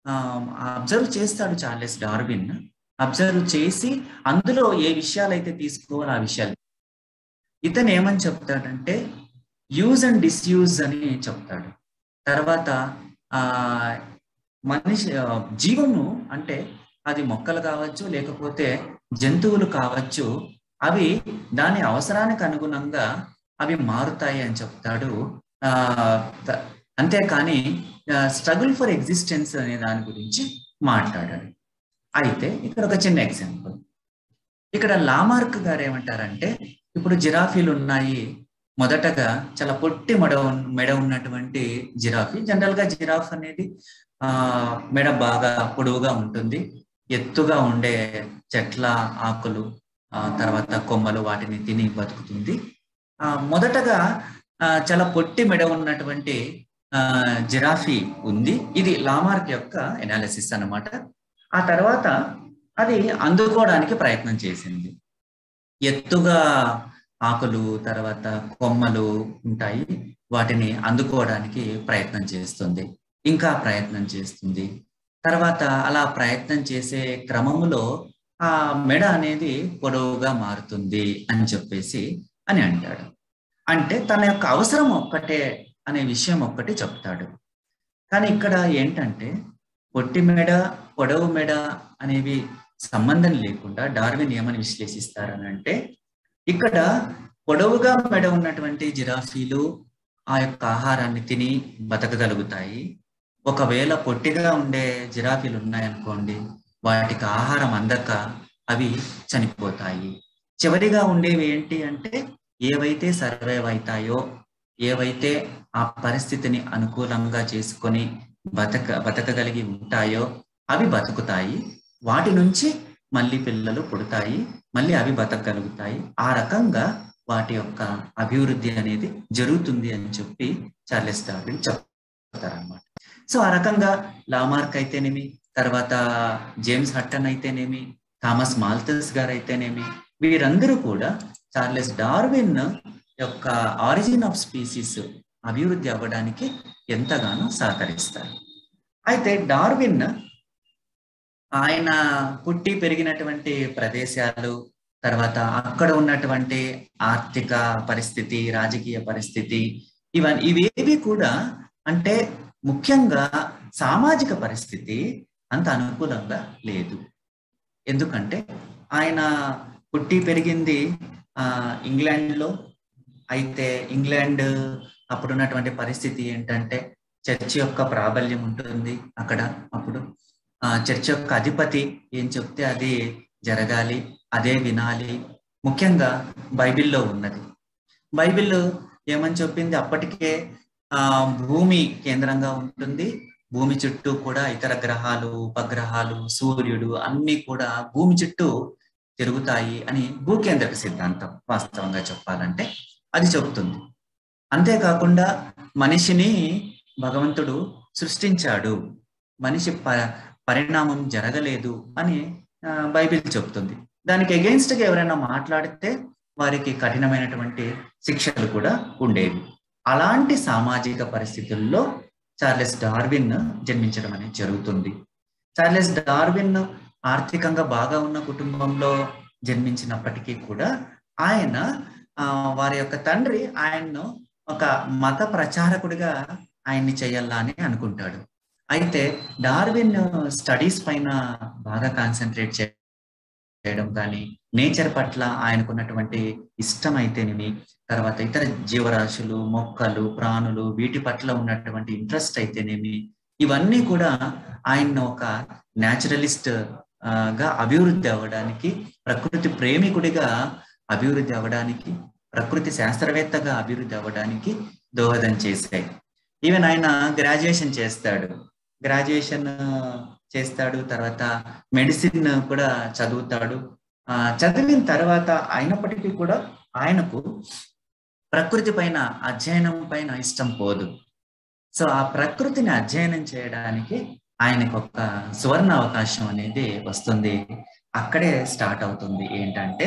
అబ్జర్వ్ చేస్తాడు చార్లెస్ డార్విన్ అబ్జర్వ్ చేసి అందులో ఏ విషయాలు అయితే తీసుకోవాలో ఆ విషయాలు ఇతను ఏమని చెప్తాడంటే యూజ్ అండ్ డిస్యూజ్ అని చెప్తాడు తర్వాత ఆ మనిషి జీవము అంటే అది మొక్కలు కావచ్చు లేకపోతే జంతువులు కావచ్చు అవి దాని అవసరానికి అనుగుణంగా అవి మారుతాయి అని చెప్తాడు ఆ అంతేకాని స్ట్రగుల్ ఫర్ ఎగ్జిస్టెన్స్ అనే దాని గురించి మాట్లాడాడు అయితే ఇక్కడ ఒక చిన్న ఎగ్జాంపుల్ ఇక్కడ లామార్క్ గారు ఏమంటారంటే ఇప్పుడు జిరాఫీలు ఉన్నాయి మొదటగా చాలా పొట్టి మెడ మెడ ఉన్నటువంటి జిరాఫీ జనరల్ గా జిరాఫ్ అనేది ఆ మెడ బాగా పొడవుగా ఉంటుంది ఎత్తుగా ఉండే చెట్ల ఆకులు ఆ తర్వాత కొమ్మలు వాటిని తిని బతుకుతుంది ఆ మొదటగా చాలా పొట్టి మెడ ఉన్నటువంటి ఆ జిరాఫీ ఉంది ఇది లామార్క్ యొక్క ఎనాలిసిస్ అన్నమాట ఆ తర్వాత అది అందుకోవడానికి ప్రయత్నం చేసింది ఎత్తుగా ఆకులు తర్వాత కొమ్మలు ఉంటాయి వాటిని అందుకోవడానికి ప్రయత్నం చేస్తుంది ఇంకా ప్రయత్నం చేస్తుంది తర్వాత అలా ప్రయత్నం చేసే క్రమములో ఆ మెడ అనేది పొడవుగా మారుతుంది అని చెప్పేసి అని అంటాడు అంటే తన యొక్క అవసరం ఒక్కటే అనే విషయం ఒక్కటి చెప్తాడు కానీ ఇక్కడ ఏంటంటే పొట్టి మెడ పొడవు మెడ అనేవి సంబంధం లేకుండా డార్విన్ ఏమని విశ్లేషిస్తారని అంటే ఇక్కడ పొడవుగా మెడ ఉన్నటువంటి జిరాఫీలు ఆ యొక్క ఆహారాన్ని తిని బతకగలుగుతాయి ఒకవేళ పొట్టిగా ఉండే జిరాఫీలు ఉన్నాయనుకోండి వాటికి ఆహారం అందక అవి చనిపోతాయి చివరిగా ఉండేవి ఏంటి అంటే ఏవైతే సర్వైవ్ అవుతాయో ఏవైతే ఆ పరిస్థితిని అనుకూలంగా చేసుకొని బతక బతకగలిగి ఉంటాయో అవి బతుకుతాయి వాటి నుంచి మళ్ళీ పిల్లలు పుడతాయి మళ్ళీ అవి బతకగలుగుతాయి ఆ రకంగా వాటి యొక్క అభివృద్ధి అనేది జరుగుతుంది అని చెప్పి చార్లెస్ డార్విన్ చెప్తారనమాట సో ఆ రకంగా లామార్క్ అయితేనేమి తర్వాత జేమ్స్ హట్టన్ అయితేనేమి థామస్ మాల్తస్ గారు అయితేనేమి వీరందరూ కూడా చార్లెస్ డార్విన్ యొక్క ఆరిజిన్ ఆఫ్ స్పీసీస్ అభివృద్ధి అవ్వడానికి ఎంతగానో సహకరిస్తారు అయితే డార్విన్ ఆయన పుట్టి పెరిగినటువంటి ప్రదేశాలు తర్వాత అక్కడ ఉన్నటువంటి ఆర్థిక పరిస్థితి రాజకీయ పరిస్థితి ఇవన్నీ ఇవేవి కూడా అంటే ముఖ్యంగా సామాజిక పరిస్థితి అంత అనుకూలంగా లేదు ఎందుకంటే ఆయన పుట్టి పెరిగింది ఆ ఇంగ్లాండ్లో అయితే ఇంగ్లాండ్ అప్పుడున్నటువంటి పరిస్థితి ఏంటంటే చర్చ్ యొక్క ప్రాబల్యం ఉంటుంది అక్కడ అప్పుడు ఆ చర్చ్ యొక్క అధిపతి ఏం చెప్తే అది జరగాలి అదే వినాలి ముఖ్యంగా బైబిల్లో ఉన్నది బైబిల్ ఏమని చెప్పింది అప్పటికే ఆ భూమి కేంద్రంగా ఉంటుంది భూమి చుట్టూ కూడా ఇతర గ్రహాలు ఉపగ్రహాలు సూర్యుడు అన్ని కూడా భూమి చుట్టూ తిరుగుతాయి అని భూకేంద్రక సిద్ధాంతం వాస్తవంగా చెప్పాలంటే అది చెబుతుంది అంతేకాకుండా మనిషిని భగవంతుడు సృష్టించాడు మనిషి ప పరిణామం జరగలేదు అని బైబిల్ చెప్తుంది దానికి అగెయిన్స్ట్ గా ఎవరైనా మాట్లాడితే వారికి కఠినమైనటువంటి శిక్షలు కూడా ఉండేవి అలాంటి సామాజిక పరిస్థితుల్లో చార్లెస్ డార్విన్ జన్మించడం అనేది జరుగుతుంది చార్లెస్ డార్విన్ ఆర్థికంగా బాగా ఉన్న కుటుంబంలో జన్మించినప్పటికీ కూడా ఆయన వారి యొక్క తండ్రి ఆయన్ను ఒక మత ప్రచారకుడిగా ఆయన్ని చేయాలా అని అనుకుంటాడు అయితే డార్విన్ స్టడీస్ పైన బాగా కాన్సన్ట్రేట్ చేయడం కానీ నేచర్ పట్ల ఆయనకున్నటువంటి ఇష్టం అయితేనేమి తర్వాత ఇతర జీవరాశులు మొక్కలు ప్రాణులు వీటి పట్ల ఉన్నటువంటి ఇంట్రెస్ట్ అయితేనేమి ఇవన్నీ కూడా ఆయన ఒక న్యాచురలిస్ట్ గా అభివృద్ధి అవ్వడానికి ప్రకృతి ప్రేమికుడిగా అభివృద్ధి అవ్వడానికి ప్రకృతి శాస్త్రవేత్తగా అభివృద్ధి అవ్వడానికి దోహదం చేశాయి ఈవెన్ ఆయన గ్రాడ్యుయేషన్ చేస్తాడు గ్రాడ్యుయేషన్ చేస్తాడు తర్వాత మెడిసిన్ కూడా చదువుతాడు ఆ చదివిన తర్వాత అయినప్పటికీ కూడా ఆయనకు ప్రకృతి పైన అధ్యయనం పైన ఇష్టం పోదు సో ఆ ప్రకృతిని అధ్యయనం చేయడానికి ఆయనకు ఒక సువర్ణ అవకాశం అనేది వస్తుంది అక్కడే స్టార్ట్ అవుతుంది ఏంటంటే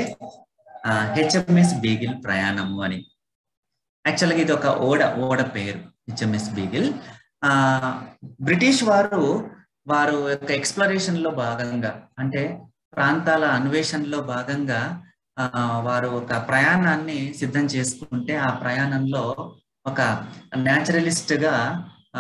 హెచ్ఎంఎస్ బీగిల్ ప్రయాణము అని యాక్చువల్గా ఇది ఒక ఓడ ఓడ పేరు హెచ్ఎంఎస్ బీగిల్ ఆ బ్రిటిష్ వారు వారు యొక్క ఎక్స్ప్లరేషన్ లో భాగంగా అంటే ప్రాంతాల అన్వేషణలో భాగంగా ఆ వారు ఒక ప్రయాణాన్ని సిద్ధం చేసుకుంటే ఆ ప్రయాణంలో ఒక న్యాచురలిస్ట్ గా ఆ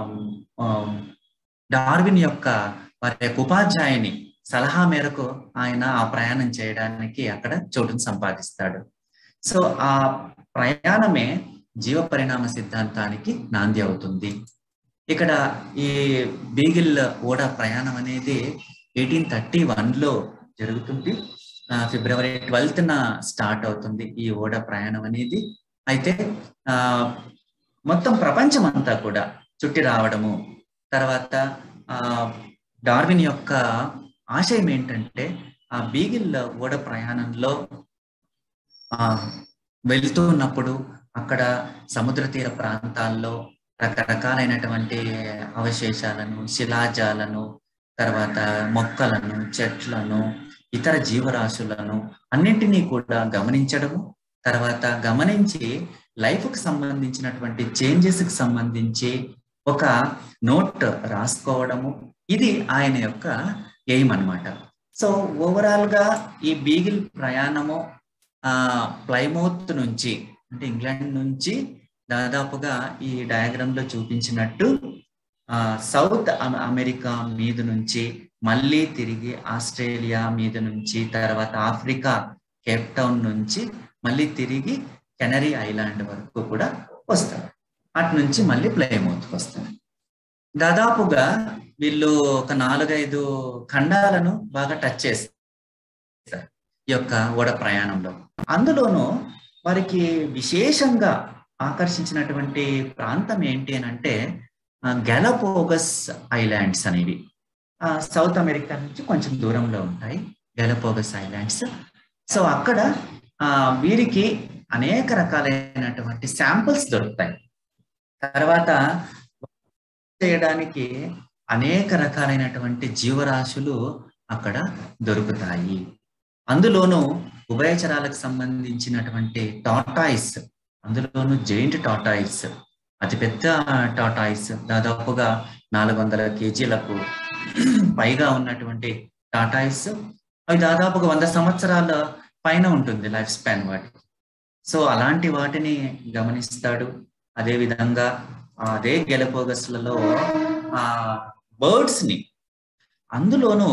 డార్విన్ యొక్క వారి యొక్క ఉపాధ్యాయుని సలహా మేరకు ఆయన ఆ ప్రయాణం చేయడానికి అక్కడ చోటును సంపాదిస్తాడు సో ఆ ప్రయాణమే జీవ పరిణామ సిద్ధాంతానికి నాంది అవుతుంది ఇక్కడ ఈ బీగిల్ ఓడ ప్రయాణం అనేది ఎయిటీన్ థర్టీ వన్లో జరుగుతుంది ఫిబ్రవరి ట్వెల్త్న స్టార్ట్ అవుతుంది ఈ ఓడ ప్రయాణం అనేది అయితే ఆ మొత్తం ప్రపంచం అంతా కూడా చుట్టి రావడము తర్వాత ఆ డార్విన్ యొక్క ఆశయం ఏంటంటే ఆ బీగిల్ ఓడ ప్రయాణంలో ఆ వెళ్తూ ఉన్నప్పుడు అక్కడ సముద్ర తీర ప్రాంతాల్లో రకరకాలైనటువంటి అవశేషాలను శిలాజాలను తర్వాత మొక్కలను చెట్లను ఇతర జీవరాశులను అన్నింటినీ కూడా గమనించడము తర్వాత గమనించి లైఫ్కి సంబంధించినటువంటి చేంజెస్కి సంబంధించి ఒక నోట్ రాసుకోవడము ఇది ఆయన యొక్క ఎయిమ్ అనమాట సో ఓవరాల్ గా ఈ బీగిల్ ప్రయాణము ఆ ప్లైమౌత్ నుంచి అంటే ఇంగ్లాండ్ నుంచి దాదాపుగా ఈ డయాగ్రామ్ లో చూపించినట్టు ఆ సౌత్ అమెరికా మీద నుంచి మళ్ళీ తిరిగి ఆస్ట్రేలియా మీద నుంచి తర్వాత ఆఫ్రికా కేప్ టౌన్ నుంచి మళ్ళీ తిరిగి కెనరీ ఐలాండ్ వరకు కూడా వస్తారు అటు నుంచి మళ్ళీ ప్లేమౌత్కి వస్తారు దాదాపుగా వీళ్ళు ఒక నాలుగైదు ఖండాలను బాగా టచ్ చేస్తారు ఈ యొక్క ఓడ ప్రయాణంలో అందులోనూ వారికి విశేషంగా ఆకర్షించినటువంటి ప్రాంతం ఏంటి అని అంటే గెలపోగస్ ఐలాండ్స్ అనేవి సౌత్ అమెరికా నుంచి కొంచెం దూరంలో ఉంటాయి గెలపోగస్ ఐలాండ్స్ సో అక్కడ వీరికి అనేక రకాలైనటువంటి శాంపుల్స్ దొరుకుతాయి తర్వాత చేయడానికి అనేక రకాలైనటువంటి జీవరాశులు అక్కడ దొరుకుతాయి అందులోనూ ఉభయచరాలకు సంబంధించినటువంటి టాటాయిస్ అందులోనూ జైంట్ టాటాయిస్ అతిపెద్ద టాటాయిస్ దాదాపుగా నాలుగు వందల కేజీలకు పైగా ఉన్నటువంటి టాటాయిస్ అవి దాదాపుగా వంద సంవత్సరాల పైన ఉంటుంది లైఫ్ స్పాన్ వాటికి సో అలాంటి వాటిని గమనిస్తాడు అదే విధంగా అదే గెలపోగస్లలో ఆ బర్డ్స్ ని అందులోనూ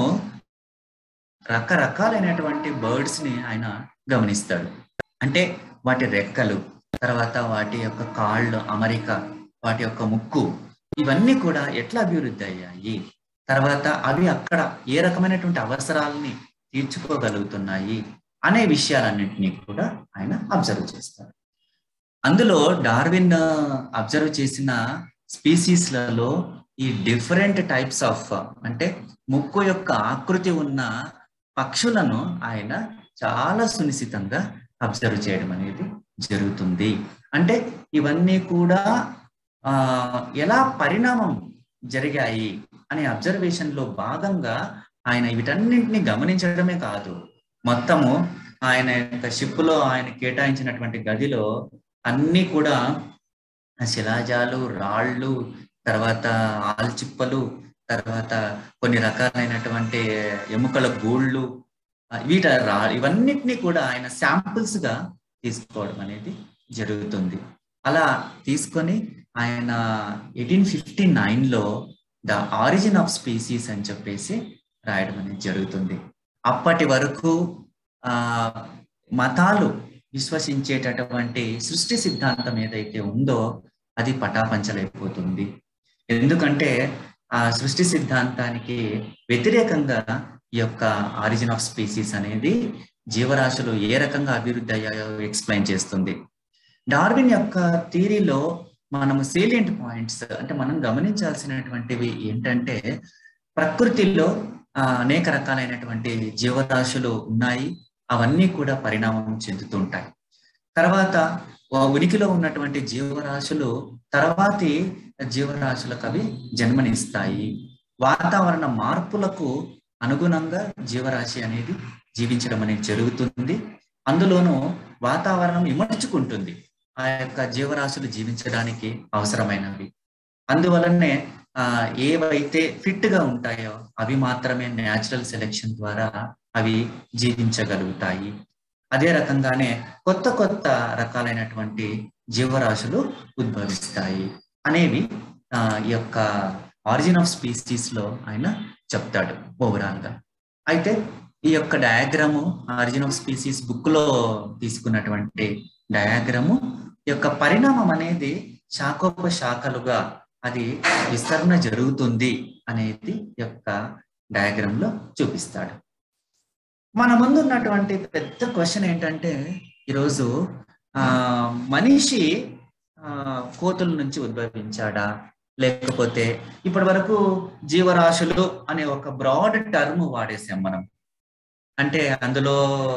రకరకాలైనటువంటి బర్డ్స్ ని ఆయన గమనిస్తాడు అంటే వాటి రెక్కలు తర్వాత వాటి యొక్క కాళ్ళు అమరిక వాటి యొక్క ముక్కు ఇవన్నీ కూడా ఎట్లా అభివృద్ధి అయ్యాయి తర్వాత అవి అక్కడ ఏ రకమైనటువంటి అవసరాలని తీర్చుకోగలుగుతున్నాయి అనే విషయాలన్నింటినీ కూడా ఆయన అబ్జర్వ్ చేస్తారు అందులో డార్విన్ అబ్జర్వ్ చేసిన స్పీసీస్లలో ఈ డిఫరెంట్ టైప్స్ ఆఫ్ అంటే ముక్కు యొక్క ఆకృతి ఉన్న పక్షులను ఆయన చాలా సునిశ్చితంగా అబ్జర్వ్ చేయడం అనేది జరుగుతుంది అంటే ఇవన్నీ కూడా ఆ ఎలా పరిణామం జరిగాయి అనే అబ్జర్వేషన్ లో భాగంగా ఆయన వీటన్నింటినీ గమనించడమే కాదు మొత్తము ఆయన యొక్క షిప్ లో ఆయన కేటాయించినటువంటి గదిలో అన్ని కూడా శిలాజాలు రాళ్ళు తర్వాత ఆల్చిప్పలు తర్వాత కొన్ని రకాలైనటువంటి ఎముకల గూళ్ళు వీట రా ఇవన్నిటినీ కూడా ఆయన శాంపుల్స్ గా తీసుకోవడం అనేది జరుగుతుంది అలా తీసుకొని ఆయన ఎయిటీన్ ఫిఫ్టీ నైన్ లో ద ఆరిజిన్ ఆఫ్ స్పీసీస్ అని చెప్పేసి రాయడం అనేది జరుగుతుంది అప్పటి వరకు ఆ మతాలు విశ్వసించేటటువంటి సృష్టి సిద్ధాంతం ఏదైతే ఉందో అది పటాపంచలైపోతుంది ఎందుకంటే ఆ సృష్టి సిద్ధాంతానికి వ్యతిరేకంగా ఈ యొక్క ఆరిజిన్ ఆఫ్ స్పీసీస్ అనేది జీవరాశులు ఏ రకంగా అభివృద్ధి అయ్యాయో ఎక్స్ప్లెయిన్ చేస్తుంది డార్విన్ యొక్క థీరీలో మనము సేలియంట్ పాయింట్స్ అంటే మనం గమనించాల్సినటువంటివి ఏంటంటే ప్రకృతిలో అనేక రకాలైనటువంటి జీవరాశులు ఉన్నాయి అవన్నీ కూడా పరిణామం చెందుతుంటాయి తర్వాత ఉనికిలో ఉన్నటువంటి జీవరాశులు తర్వాతి జీవరాశులకు అవి జన్మనిస్తాయి వాతావరణ మార్పులకు అనుగుణంగా జీవరాశి అనేది జీవించడం అనేది జరుగుతుంది అందులోనూ వాతావరణం ఇమర్చుకుంటుంది ఆ యొక్క జీవరాశులు జీవించడానికి అవసరమైనవి అందువలనే ఆ ఏవైతే ఫిట్ గా ఉంటాయో అవి మాత్రమే న్యాచురల్ సెలెక్షన్ ద్వారా అవి జీవించగలుగుతాయి అదే రకంగానే కొత్త కొత్త రకాలైనటువంటి జీవరాశులు ఉద్భవిస్తాయి అనేవి ఆ ఈ యొక్క ఆరిజిన్ ఆఫ్ స్పీసీస్ లో ఆయన చెప్తాడు ఓవరాల్ గా అయితే ఈ యొక్క diagram origin of species book లో తీసుకున్నటువంటి డయాగ్రాము యొక్క పరిణామం అనేది శాఖోపశాఖలుగా అది విస్తరణ జరుగుతుంది అనేది యొక్క డయాగ్రామ్ లో చూపిస్తాడు మన ముందు ఉన్నటువంటి పెద్ద క్వశ్చన్ ఏంటంటే ఈరోజు ఆ మనిషి ఆ కోతుల నుంచి ఉద్భవించాడా లేకపోతే ఇప్పటి వరకు జీవరాశులు అనే ఒక బ్రాడ్ టర్మ్ వాడేసాం మనం అంటే అందులో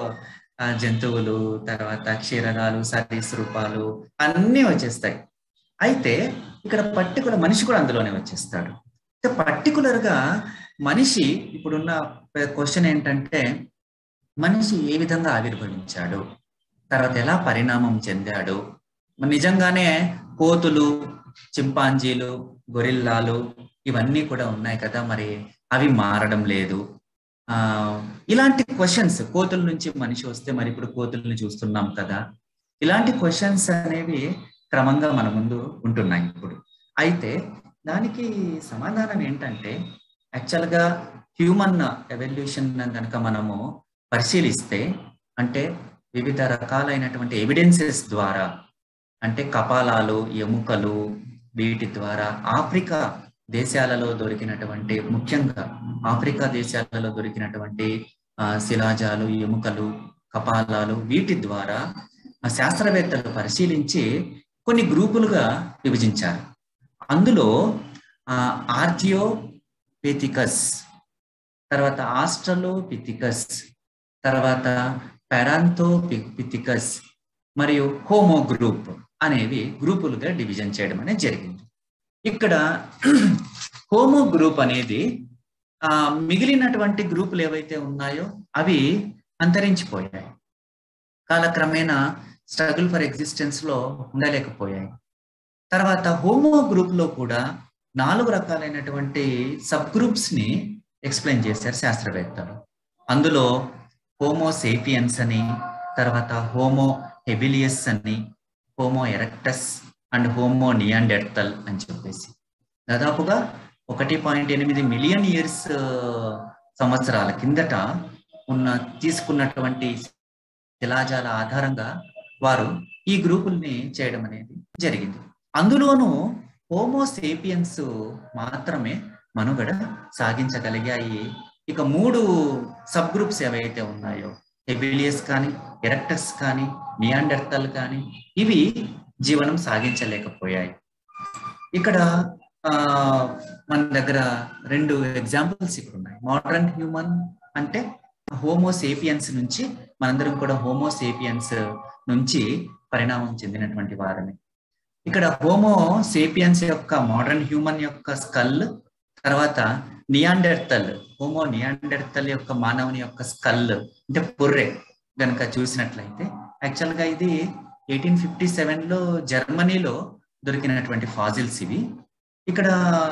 జంతువులు తర్వాత క్షీరదాలు సరీసృపాలు అన్నీ వచ్చేస్తాయి అయితే ఇక్కడ పర్టికులర్ మనిషి కూడా అందులోనే వచ్చేస్తాడు అయితే పర్టికులర్ గా మనిషి ఇప్పుడున్న క్వశ్చన్ ఏంటంటే మనిషి ఏ విధంగా ఆవిర్భవించాడు తర్వాత ఎలా పరిణామం చెందాడు మరి నిజంగానే కోతులు చింపాంజీలు గొరిల్లాలు ఇవన్నీ కూడా ఉన్నాయి కదా మరి అవి మారడం లేదు ఆ ఇలాంటి క్వశ్చన్స్ కోతుల నుంచి మనిషి వస్తే మరి ఇప్పుడు కోతుల్ని చూస్తున్నాం కదా ఇలాంటి క్వశ్చన్స్ అనేవి క్రమంగా మన ముందు ఉంటున్నాయి ఇప్పుడు అయితే దానికి సమాధానం ఏంటంటే యాక్చువల్గా హ్యూమన్ ఎవల్యూషన్ కనుక మనము పరిశీలిస్తే అంటే వివిధ రకాలైనటువంటి ఎవిడెన్సెస్ ద్వారా అంటే కపాలాలు ఎముకలు వీటి ద్వారా ఆఫ్రికా దేశాలలో దొరికినటువంటి ముఖ్యంగా ఆఫ్రికా దేశాలలో దొరికినటువంటి శిలాజాలు ఎముకలు కపాలాలు వీటి ద్వారా శాస్త్రవేత్తలు పరిశీలించి కొన్ని గ్రూపులుగా విభజించారు అందులో ఆర్జియోపెథికస్ తర్వాత ఆస్ట్రలోపిథికస్ తర్వాత పెరాంతోపిథికస్ మరియు హోమో గ్రూప్ అనేవి గ్రూపులుగా డివిజన్ చేయడం అనేది జరిగింది ఇక్కడ హోమో గ్రూప్ అనేది ఆ మిగిలినటువంటి గ్రూపులు ఏవైతే ఉన్నాయో అవి అంతరించిపోయాయి కాలక్రమేణా స్ట్రగుల్ ఫర్ ఎగ్జిస్టెన్స్ లో ఉండలేకపోయాయి తర్వాత హోమో గ్రూప్ లో కూడా నాలుగు రకాలైనటువంటి సబ్ గ్రూప్స్ ని ఎక్స్ప్లెయిన్ చేశారు శాస్త్రవేత్తలు అందులో హోమో సేపియన్స్ అని తర్వాత హోమో హెబిలియస్ అని Homo erectus and Homo Neanderthal అని చెప్పేసి దాదాపుగా ఒకటి పాయింట్ ఎనిమిది మిలియన్ ఇయర్స్ సంవత్సరాల కిందట ఉన్న తీసుకున్నటువంటి శిలాజాల ఆధారంగా వారు ఈ గ్రూపుల్ని చేయడం అనేది జరిగింది అందులోనూ హోమోసేపియన్స్ మాత్రమే మనుగడ సాగించగలిగాయి ఇక మూడు సబ్ గ్రూప్స్ ఏవైతే ఉన్నాయో హెబిలియస్ కానీ ఎరక్టస్ కానీ నియాండర్తల్ కానీ ఇవి జీవనం సాగించలేకపోయాయి ఇక్కడ ఆ మన దగ్గర రెండు ఎగ్జాంపుల్స్ ఇక్కడ ఉన్నాయి మోడర్న్ హ్యూమన్ అంటే హోమోసేపియన్స్ నుంచి మనందరం కూడా హోమోసేపియన్స్ నుంచి పరిణామం చెందినటువంటి వారమే ఇక్కడ హోమో సేపియన్స్ యొక్క మోడర్న్ హ్యూమన్ యొక్క స్కల్ తర్వాత నియాండర్తల్ హోమో నియాండర్తల్ యొక్క మానవుని యొక్క స్కల్ అంటే పుర్రె గనక చూసినట్లయితే యాక్చువల్ గా ఇది ఎయిటీన్ ఫిఫ్టీ సెవెన్ లో జర్మనీలో దొరికినటువంటి ఫాజిల్స్ ఇవి ఇక్కడ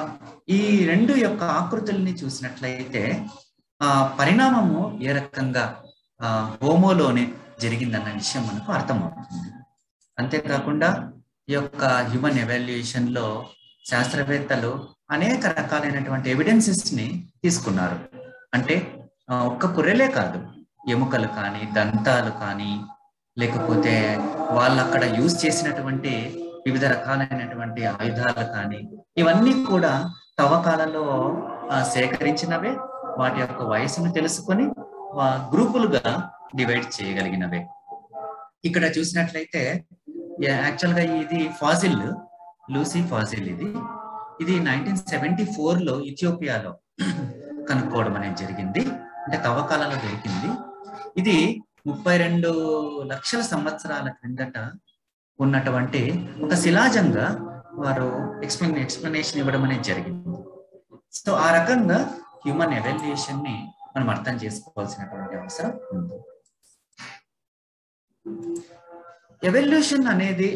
ఈ రెండు యొక్క ఆకృతుల్ని చూసినట్లయితే ఆ పరిణామము ఏ రకంగా ఆ హోమోలోనే జరిగిందన్న విషయం మనకు అర్థమవుతుంది అంతేకాకుండా ఈ యొక్క హ్యూమన్ ఎవాల్యుయేషన్ లో శాస్త్రవేత్తలు అనేక రకాలైనటువంటి ఎవిడెన్సెస్ ని తీసుకున్నారు అంటే ఒక్క పుర్రెలే కాదు ఎముకలు కానీ దంతాలు కానీ లేకపోతే వాళ్ళు అక్కడ యూజ్ చేసినటువంటి వివిధ రకాలైనటువంటి ఆయుధాలు కానీ ఇవన్నీ కూడా తవ్వకాలలో సేకరించినవే వాటి యొక్క వయసును తెలుసుకొని గ్రూపులుగా డివైడ్ చేయగలిగినవే ఇక్కడ చూసినట్లయితే యాక్చువల్ గా ఇది ఫాజిల్ లూసీ ఫాజిల్ ఇది ఇది నైన్టీన్ సెవెంటీ ఫోర్ లో ఇథియోపియాలో కనుక్కోవడం అనేది జరిగింది అంటే తవ్వకాలలో దొరికింది ఇది ముప్పై రెండు లక్షల సంవత్సరాల క్రిందట ఉన్నటువంటి ఒక శిలాజంగా వారు ఎక్స్ప్లెయిన్ ఎక్స్ప్లెనేషన్ ఇవ్వడం అనేది జరిగింది సో ఆ రకంగా హ్యూమన్ ఎవల్యూషన్ ని మనం అర్థం చేసుకోవాల్సినటువంటి అవసరం ఉంది ఎవల్యూషన్ అనేది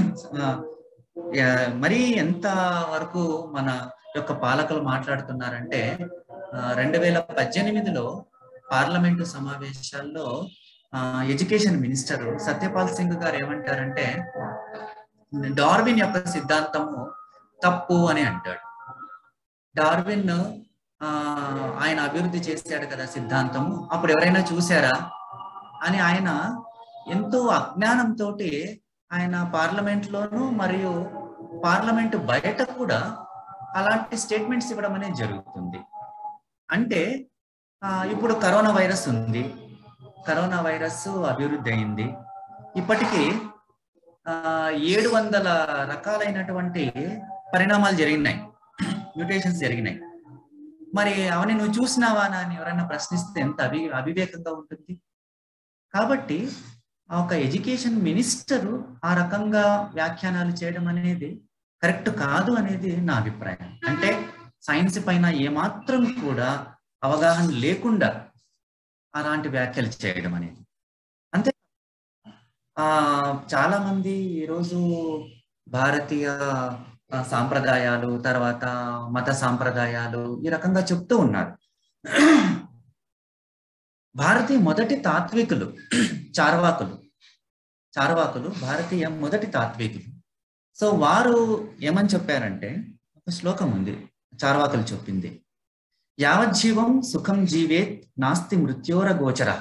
మరీ ఎంత వరకు మన యొక్క పాలకులు మాట్లాడుతున్నారంటే రెండు వేల పద్దెనిమిదిలో పార్లమెంటు సమావేశాల్లో ఎడ్యుకేషన్ మినిస్టర్ సత్యపాల్ సింగ్ గారు ఏమంటారంటే డార్విన్ యొక్క సిద్ధాంతము తప్పు అని అంటాడు డార్విన్ ఆయన అభివృద్ధి చేశాడు కదా సిద్ధాంతము అప్పుడు ఎవరైనా చూసారా అని ఆయన ఎంతో అజ్ఞానంతో ఆయన పార్లమెంట్ లోను మరియు పార్లమెంట్ బయట కూడా అలాంటి స్టేట్మెంట్స్ ఇవ్వడం అనేది జరుగుతుంది అంటే ఇప్పుడు కరోనా వైరస్ ఉంది కరోనా వైరస్ అభివృద్ధి అయింది ఇప్పటికీ ఏడు వందల రకాలైనటువంటి పరిణామాలు జరిగినాయి మ్యూటేషన్స్ జరిగినాయి మరి అవని నువ్వు చూసినావా అని ఎవరైనా ప్రశ్నిస్తే ఎంత అవి అవివేకంగా ఉంటుంది కాబట్టి ఒక ఎడ్యుకేషన్ మినిస్టరు ఆ రకంగా వ్యాఖ్యానాలు చేయడం అనేది కరెక్ట్ కాదు అనేది నా అభిప్రాయం అంటే సైన్స్ పైన ఏమాత్రం కూడా అవగాహన లేకుండా అలాంటి వ్యాఖ్యలు చేయడం అనేది అంతే ఆ చాలా మంది ఈరోజు భారతీయ ఆ, సాంప్రదాయాలు తర్వాత మత సాంప్రదాయాలు ఈ రకంగా చెప్తూ ఉన్నారు భారతీయ మొదటి తాత్వికులు చార్వాకులు చార్వాకులు భారతీయ మొదటి తాత్వికులు సో వారు ఏమని చెప్పారంటే ఒక శ్లోకం ఉంది చార్వాకులు చెప్పింది యావజ్జీవం సుఖం జీవేత్ నాస్తి మృత్యోర గోచర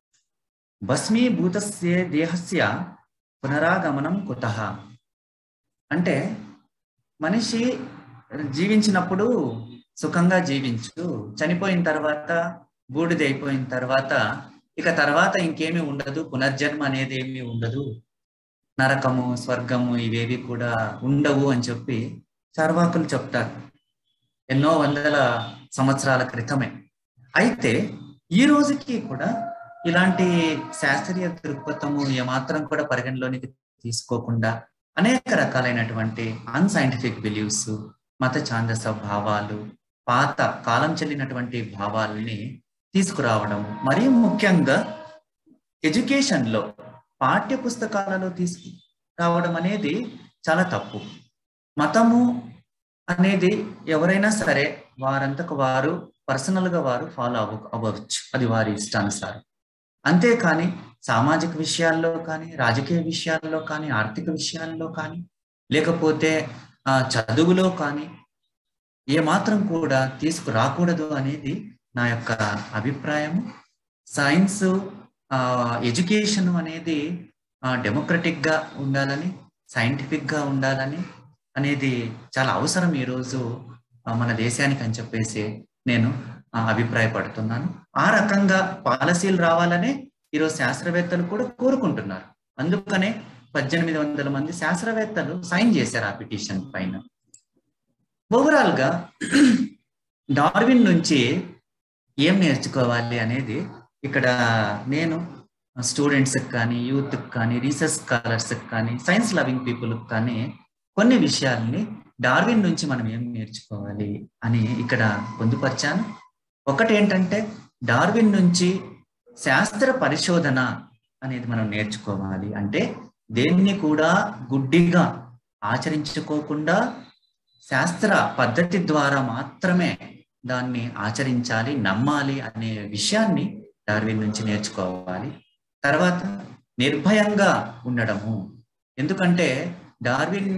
భస్మీభూతస్య దేహస్య పునరాగమనం కుతః అంటే మనిషి జీవించినప్పుడు సుఖంగా జీవించు చనిపోయిన తర్వాత బూడిద అయిపోయిన తర్వాత ఇక తర్వాత ఇంకేమీ ఉండదు పునర్జన్మ అనేది ఏమీ ఉండదు నరకము స్వర్గము ఇవేవి కూడా ఉండవు అని చెప్పి చార్వాకులు చెప్తారు ఎన్నో వందల సంవత్సరాల క్రితమే అయితే ఈ రోజుకి కూడా ఇలాంటి శాస్త్రీయ దృక్పథము ఏమాత్రం కూడా పరిగణలోనికి తీసుకోకుండా అనేక రకాలైనటువంటి అన్సైంటిఫిక్ బిలీవ్స్ మత ఛాందస భావాలు పాత కాలం చెల్లినటువంటి భావాలని తీసుకురావడం మరీ ముఖ్యంగా ఎడ్యుకేషన్ లో పాఠ్య పుస్తకాలలో తీసుకురావడం అనేది చాలా తప్పు మతము అనేది ఎవరైనా సరే వారంతకు వారు పర్సనల్ గా వారు ఫాలో అవ్వ అవ్వచ్చు అది వారి ఇష్టానుసారం అంతేకాని సామాజిక విషయాల్లో కానీ రాజకీయ విషయాల్లో కానీ ఆర్థిక విషయాల్లో కానీ లేకపోతే ఆ చదువులో కానీ ఏమాత్రం కూడా తీసుకురాకూడదు అనేది నా యొక్క అభిప్రాయము సైన్స్ ఎడ్యుకేషన్ అనేది డెమోక్రటిక్ గా ఉండాలని సైంటిఫిక్ గా ఉండాలని అనేది చాలా అవసరం ఈరోజు మన దేశానికి అని చెప్పేసి నేను అభిప్రాయపడుతున్నాను ఆ రకంగా పాలసీలు రావాలనే ఈరోజు శాస్త్రవేత్తలు కూడా కోరుకుంటున్నారు అందుకనే పద్దెనిమిది వందల మంది శాస్త్రవేత్తలు సైన్ చేశారు ఆ పిటిషన్ పైన ఓవరాల్ గా డార్విన్ నుంచి ఏం నేర్చుకోవాలి అనేది ఇక్కడ నేను స్టూడెంట్స్ కానీ యూత్ కానీ రీసెర్చ్ స్కాలర్స్ కానీ సైన్స్ లవింగ్ పీపుల్ కానీ కొన్ని విషయాల్ని డార్విన్ నుంచి మనం ఏం నేర్చుకోవాలి అని ఇక్కడ పొందుపరిచాను ఒకటి ఏంటంటే డార్విన్ నుంచి శాస్త్ర పరిశోధన అనేది మనం నేర్చుకోవాలి అంటే దేన్ని కూడా గుడ్డిగా ఆచరించుకోకుండా శాస్త్ర పద్ధతి ద్వారా మాత్రమే దాన్ని ఆచరించాలి నమ్మాలి అనే విషయాన్ని డార్విన్ నుంచి నేర్చుకోవాలి తర్వాత నిర్భయంగా ఉండడము ఎందుకంటే డార్విన్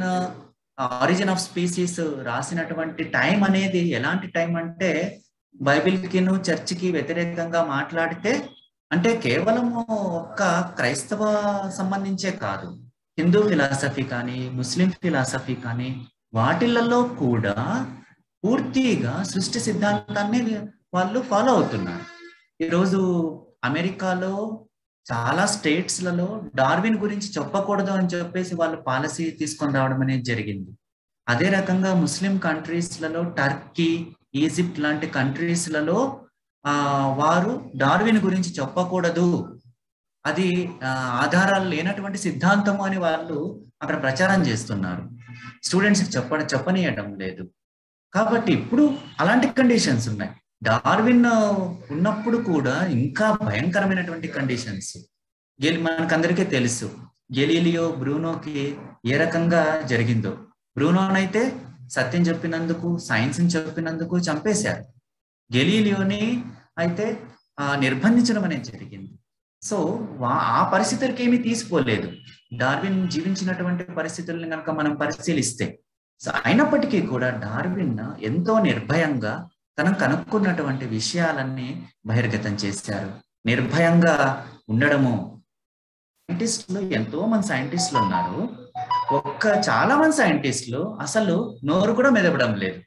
ఆరిజిన్ ఆఫ్ స్పీసీస్ రాసినటువంటి టైం అనేది ఎలాంటి టైం అంటే బైబిల్కిను చర్చికి వ్యతిరేకంగా మాట్లాడితే అంటే కేవలము ఒక్క క్రైస్తవ సంబంధించే కాదు హిందూ ఫిలాసఫీ కానీ ముస్లిం ఫిలాసఫీ కానీ వాటిలలో కూడా పూర్తిగా సృష్టి సిద్ధాంతాన్ని వాళ్ళు ఫాలో అవుతున్నారు ఈరోజు అమెరికాలో చాలా స్టేట్స్లలో డార్విన్ గురించి చెప్పకూడదు అని చెప్పేసి వాళ్ళు పాలసీ తీసుకొని రావడం అనేది జరిగింది అదే రకంగా ముస్లిం కంట్రీస్లలో టర్కీ ఈజిప్ట్ లాంటి కంట్రీస్లలో ఆ వారు డార్విన్ గురించి చెప్పకూడదు అది ఆధారాలు లేనటువంటి సిద్ధాంతము అని వాళ్ళు అక్కడ ప్రచారం చేస్తున్నారు స్టూడెంట్స్ చెప్పడం చెప్పనీయడం లేదు కాబట్టి ఇప్పుడు అలాంటి కండిషన్స్ ఉన్నాయి డార్విన్ ఉన్నప్పుడు కూడా ఇంకా భయంకరమైనటువంటి కండిషన్స్ గెలి మనకందరికీ తెలుసు గెలీలియో బ్రూనోకి ఏ రకంగా జరిగిందో బ్రూనోనైతే సత్యం చెప్పినందుకు సైన్స్ చెప్పినందుకు చంపేశారు గెలీలియోని అయితే నిర్బంధించడం అనేది జరిగింది సో ఆ పరిస్థితులకి ఏమీ తీసుకోలేదు డార్విన్ జీవించినటువంటి పరిస్థితులను కనుక మనం పరిశీలిస్తే సో అయినప్పటికీ కూడా డార్విన్ ఎంతో నిర్భయంగా తను కనుక్కున్నటువంటి విషయాలన్నీ బహిర్గతం చేశారు నిర్భయంగా ఉండడము సైంటిస్టులు ఎంతో మంది సైంటిస్టులు ఉన్నారు ఒక్క చాలా మంది సైంటిస్టులు అసలు నోరు కూడా మెదపడం లేదు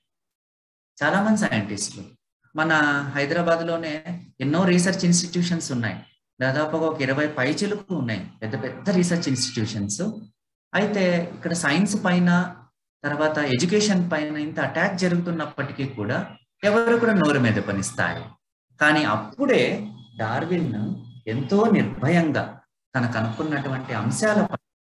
చాలా మంది సైంటిస్టులు మన హైదరాబాద్ లోనే ఎన్నో రీసెర్చ్ ఇన్స్టిట్యూషన్స్ ఉన్నాయి దాదాపుగా ఒక ఇరవై పైచిలకు ఉన్నాయి పెద్ద పెద్ద రీసెర్చ్ ఇన్స్టిట్యూషన్స్ అయితే ఇక్కడ సైన్స్ పైన తర్వాత ఎడ్యుకేషన్ పైన ఇంత అటాక్ జరుగుతున్నప్పటికీ కూడా ఎవరు కూడా నోరు మీద పనిస్తాయి కానీ అప్పుడే డార్విన్ ఎంతో నిర్భయంగా తనకు అనుకున్నటువంటి అంశాల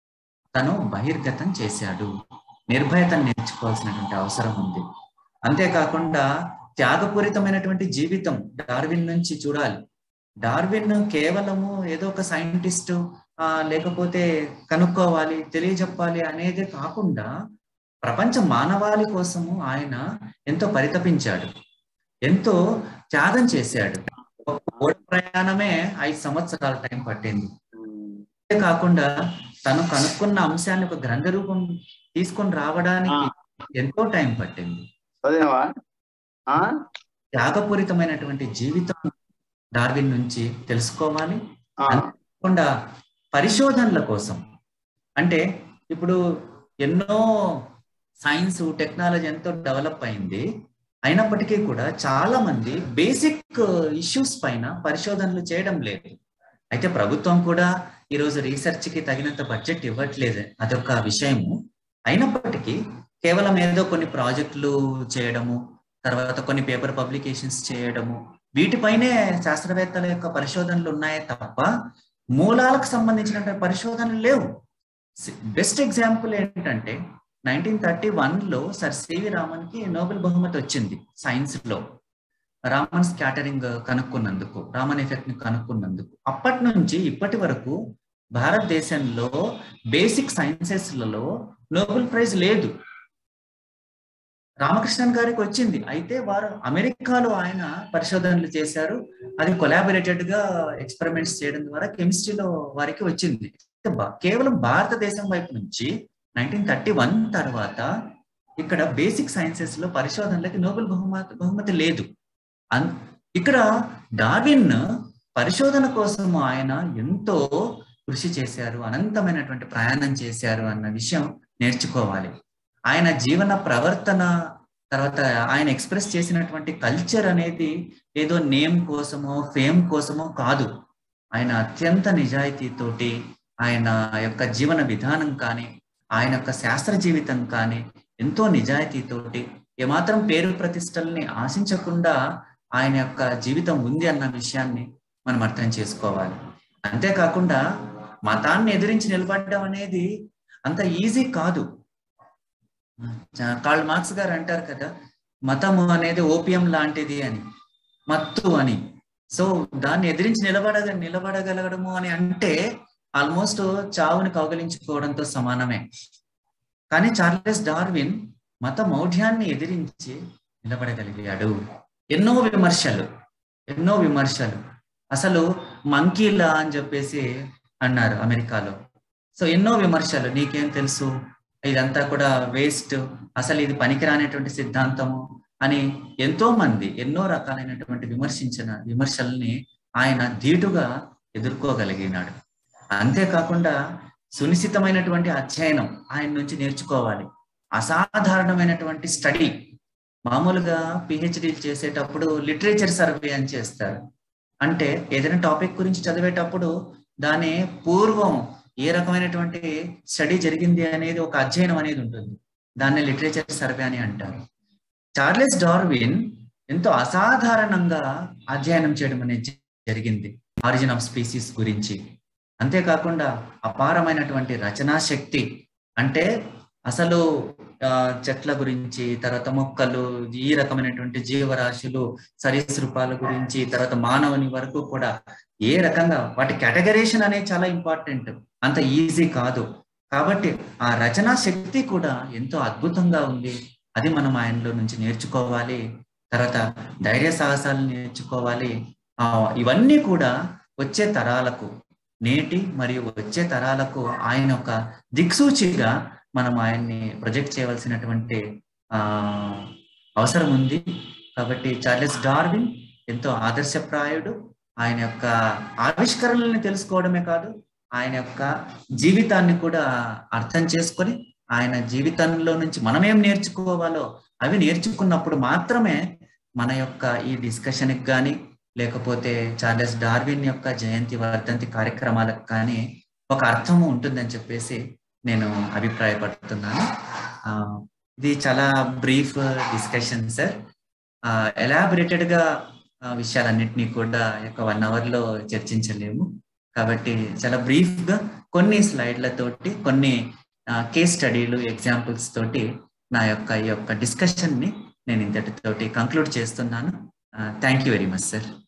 తను బహిర్గతం చేశాడు నిర్భయతను నేర్చుకోవాల్సినటువంటి అవసరం ఉంది అంతేకాకుండా త్యాగపూరితమైనటువంటి జీవితం డార్విన్ నుంచి చూడాలి డార్విన్ కేవలము ఏదో ఒక సైంటిస్ట్ లేకపోతే కనుక్కోవాలి తెలియజెప్పాలి అనేది కాకుండా ప్రపంచ మానవాళి కోసము ఆయన ఎంతో పరితపించాడు ఎంతో త్యాగం చేశాడు ఓడ ప్రయాణమే ఐదు సంవత్సరాల టైం పట్టింది అంతే కాకుండా తను కనుక్కున్న అంశాన్ని ఒక గ్రంథ రూపం తీసుకొని రావడానికి ఎంతో టైం పట్టింది త్యాగపూరితమైనటువంటి జీవితం డార్విన్ నుంచి తెలుసుకోవాలి కాకుండా పరిశోధనల కోసం అంటే ఇప్పుడు ఎన్నో సైన్స్ టెక్నాలజీ ఎంతో డెవలప్ అయింది అయినప్పటికీ కూడా చాలా మంది బేసిక్ ఇష్యూస్ పైన పరిశోధనలు చేయడం లేదు అయితే ప్రభుత్వం కూడా ఈరోజు రీసెర్చ్ కి తగినంత బడ్జెట్ ఇవ్వట్లేదు అదొక విషయము అయినప్పటికీ కేవలం ఏదో కొన్ని ప్రాజెక్టులు చేయడము తర్వాత కొన్ని పేపర్ పబ్లికేషన్స్ చేయడము వీటిపైనే శాస్త్రవేత్తల యొక్క పరిశోధనలు ఉన్నాయే తప్ప మూలాలకు సంబంధించిన పరిశోధనలు లేవు బెస్ట్ ఎగ్జాంపుల్ ఏంటంటే నైన్టీన్ థర్టీ వన్ లో సర్ సివి రామన్ కి నోబెల్ బహుమతి వచ్చింది సైన్స్ లో రామన్ స్కాటరింగ్ కనుక్కున్నందుకు రామన్ ఎఫెక్ట్ ని కనుక్కున్నందుకు అప్పటి నుంచి ఇప్పటి వరకు భారతదేశంలో బేసిక్ సైన్సెస్ లలో నోబెల్ ప్రైజ్ లేదు రామకృష్ణన్ గారికి వచ్చింది అయితే వారు అమెరికాలో ఆయన పరిశోధనలు చేశారు అది కొలాబరేటెడ్ గా ఎక్స్పెరిమెంట్స్ చేయడం ద్వారా కెమిస్ట్రీలో వారికి వచ్చింది కేవలం భారతదేశం వైపు నుంచి నైన్టీన్ థర్టీ వన్ తర్వాత ఇక్కడ బేసిక్ సైన్సెస్ లో పరిశోధనలకి నోబెల్ బహుమతి బహుమతి లేదు ఇక్కడ డార్విన్ పరిశోధన కోసం ఆయన ఎంతో కృషి చేశారు అనంతమైనటువంటి ప్రయాణం చేశారు అన్న విషయం నేర్చుకోవాలి ఆయన జీవన ప్రవర్తన తర్వాత ఆయన ఎక్స్ప్రెస్ చేసినటువంటి కల్చర్ అనేది ఏదో నేమ్ కోసమో ఫేమ్ కోసమో కాదు ఆయన అత్యంత నిజాయితీతోటి ఆయన యొక్క జీవన విధానం కానీ ఆయన యొక్క శాస్త్ర జీవితం కానీ ఎంతో నిజాయితీతోటి ఏమాత్రం పేరు ప్రతిష్టల్ని ఆశించకుండా ఆయన యొక్క జీవితం ఉంది అన్న విషయాన్ని మనం అర్థం చేసుకోవాలి అంతేకాకుండా మతాన్ని ఎదిరించి నిలబడడం అనేది అంత ఈజీ కాదు కార్ల్ మార్క్స్ గారు అంటారు కదా మతము అనేది ఓపియం లాంటిది అని మత్తు అని సో దాన్ని ఎదిరించి నిలబడగ నిలబడగలగడము అని అంటే ఆల్మోస్ట్ చావుని కౌగలించుకోవడంతో సమానమే కానీ చార్లెస్ డార్విన్ మత మౌఢ్యాన్ని ఎదిరించి నిలబడగలిగాడు ఎన్నో విమర్శలు ఎన్నో విమర్శలు అసలు మంకీలా అని చెప్పేసి అన్నారు అమెరికాలో సో ఎన్నో విమర్శలు నీకేం తెలుసు ఇదంతా కూడా వేస్ట్ అసలు ఇది పనికిరానటువంటి సిద్ధాంతము అని ఎంతో మంది ఎన్నో రకాలైనటువంటి విమర్శించిన విమర్శల్ని ఆయన ధీటుగా ఎదుర్కోగలిగినాడు అంతేకాకుండా సునిశ్చితమైనటువంటి అధ్యయనం ఆయన నుంచి నేర్చుకోవాలి అసాధారణమైనటువంటి స్టడీ మామూలుగా పిహెచ్డి చేసేటప్పుడు లిటరేచర్ సర్వే అని చేస్తారు అంటే ఏదైనా టాపిక్ గురించి చదివేటప్పుడు దాని పూర్వం ఏ రకమైనటువంటి స్టడీ జరిగింది అనేది ఒక అధ్యయనం అనేది ఉంటుంది దాన్ని లిటరేచర్ సర్వే అని అంటారు చార్లెస్ డార్విన్ ఎంతో అసాధారణంగా అధ్యయనం చేయడం అనేది జరిగింది ఆరిజిన్ ఆఫ్ స్పీసీస్ గురించి అంతేకాకుండా అపారమైనటువంటి రచనా శక్తి అంటే అసలు చెట్ల గురించి తర్వాత మొక్కలు ఈ రకమైనటువంటి జీవరాశులు సరీసృపాల గురించి తర్వాత మానవుని వరకు కూడా ఏ రకంగా వాటి కేటగరేషన్ అనేది చాలా ఇంపార్టెంట్ అంత ఈజీ కాదు కాబట్టి ఆ రచనా శక్తి కూడా ఎంతో అద్భుతంగా ఉంది అది మనం ఆయనలో నుంచి నేర్చుకోవాలి తర్వాత ధైర్య సాహసాలు నేర్చుకోవాలి ఆ ఇవన్నీ కూడా వచ్చే తరాలకు నేటి మరియు వచ్చే తరాలకు ఆయన ఒక దిక్సూచిగా మనం ఆయన్ని ప్రొజెక్ట్ చేయవలసినటువంటి ఆ అవసరం ఉంది కాబట్టి చార్లెస్ డార్విన్ ఎంతో ఆదర్శప్రాయుడు ఆయన యొక్క ఆవిష్కరణలను తెలుసుకోవడమే కాదు ఆయన యొక్క జీవితాన్ని కూడా అర్థం చేసుకొని ఆయన జీవితంలో నుంచి మనం ఏం నేర్చుకోవాలో అవి నేర్చుకున్నప్పుడు మాత్రమే మన యొక్క ఈ డిస్కషన్కి కానీ లేకపోతే చార్లెస్ డార్విన్ యొక్క జయంతి వర్ధంతి కార్యక్రమాలకు కానీ ఒక అర్థము ఉంటుందని చెప్పేసి నేను అభిప్రాయపడుతున్నాను ఇది చాలా బ్రీఫ్ డిస్కషన్ సార్ ఎలాబరేటెడ్ గా విషయాలన్నింటినీ కూడా యొక్క వన్ అవర్ లో చర్చించలేము కాబట్టి చాలా బ్రీఫ్ గా కొన్ని స్లైడ్లతోటి కొన్ని కేస్ స్టడీలు ఎగ్జాంపుల్స్ తోటి నా యొక్క ఈ యొక్క డిస్కషన్ ని నేను ఇంతటితోటి కంక్లూడ్ చేస్తున్నాను thank you very much sir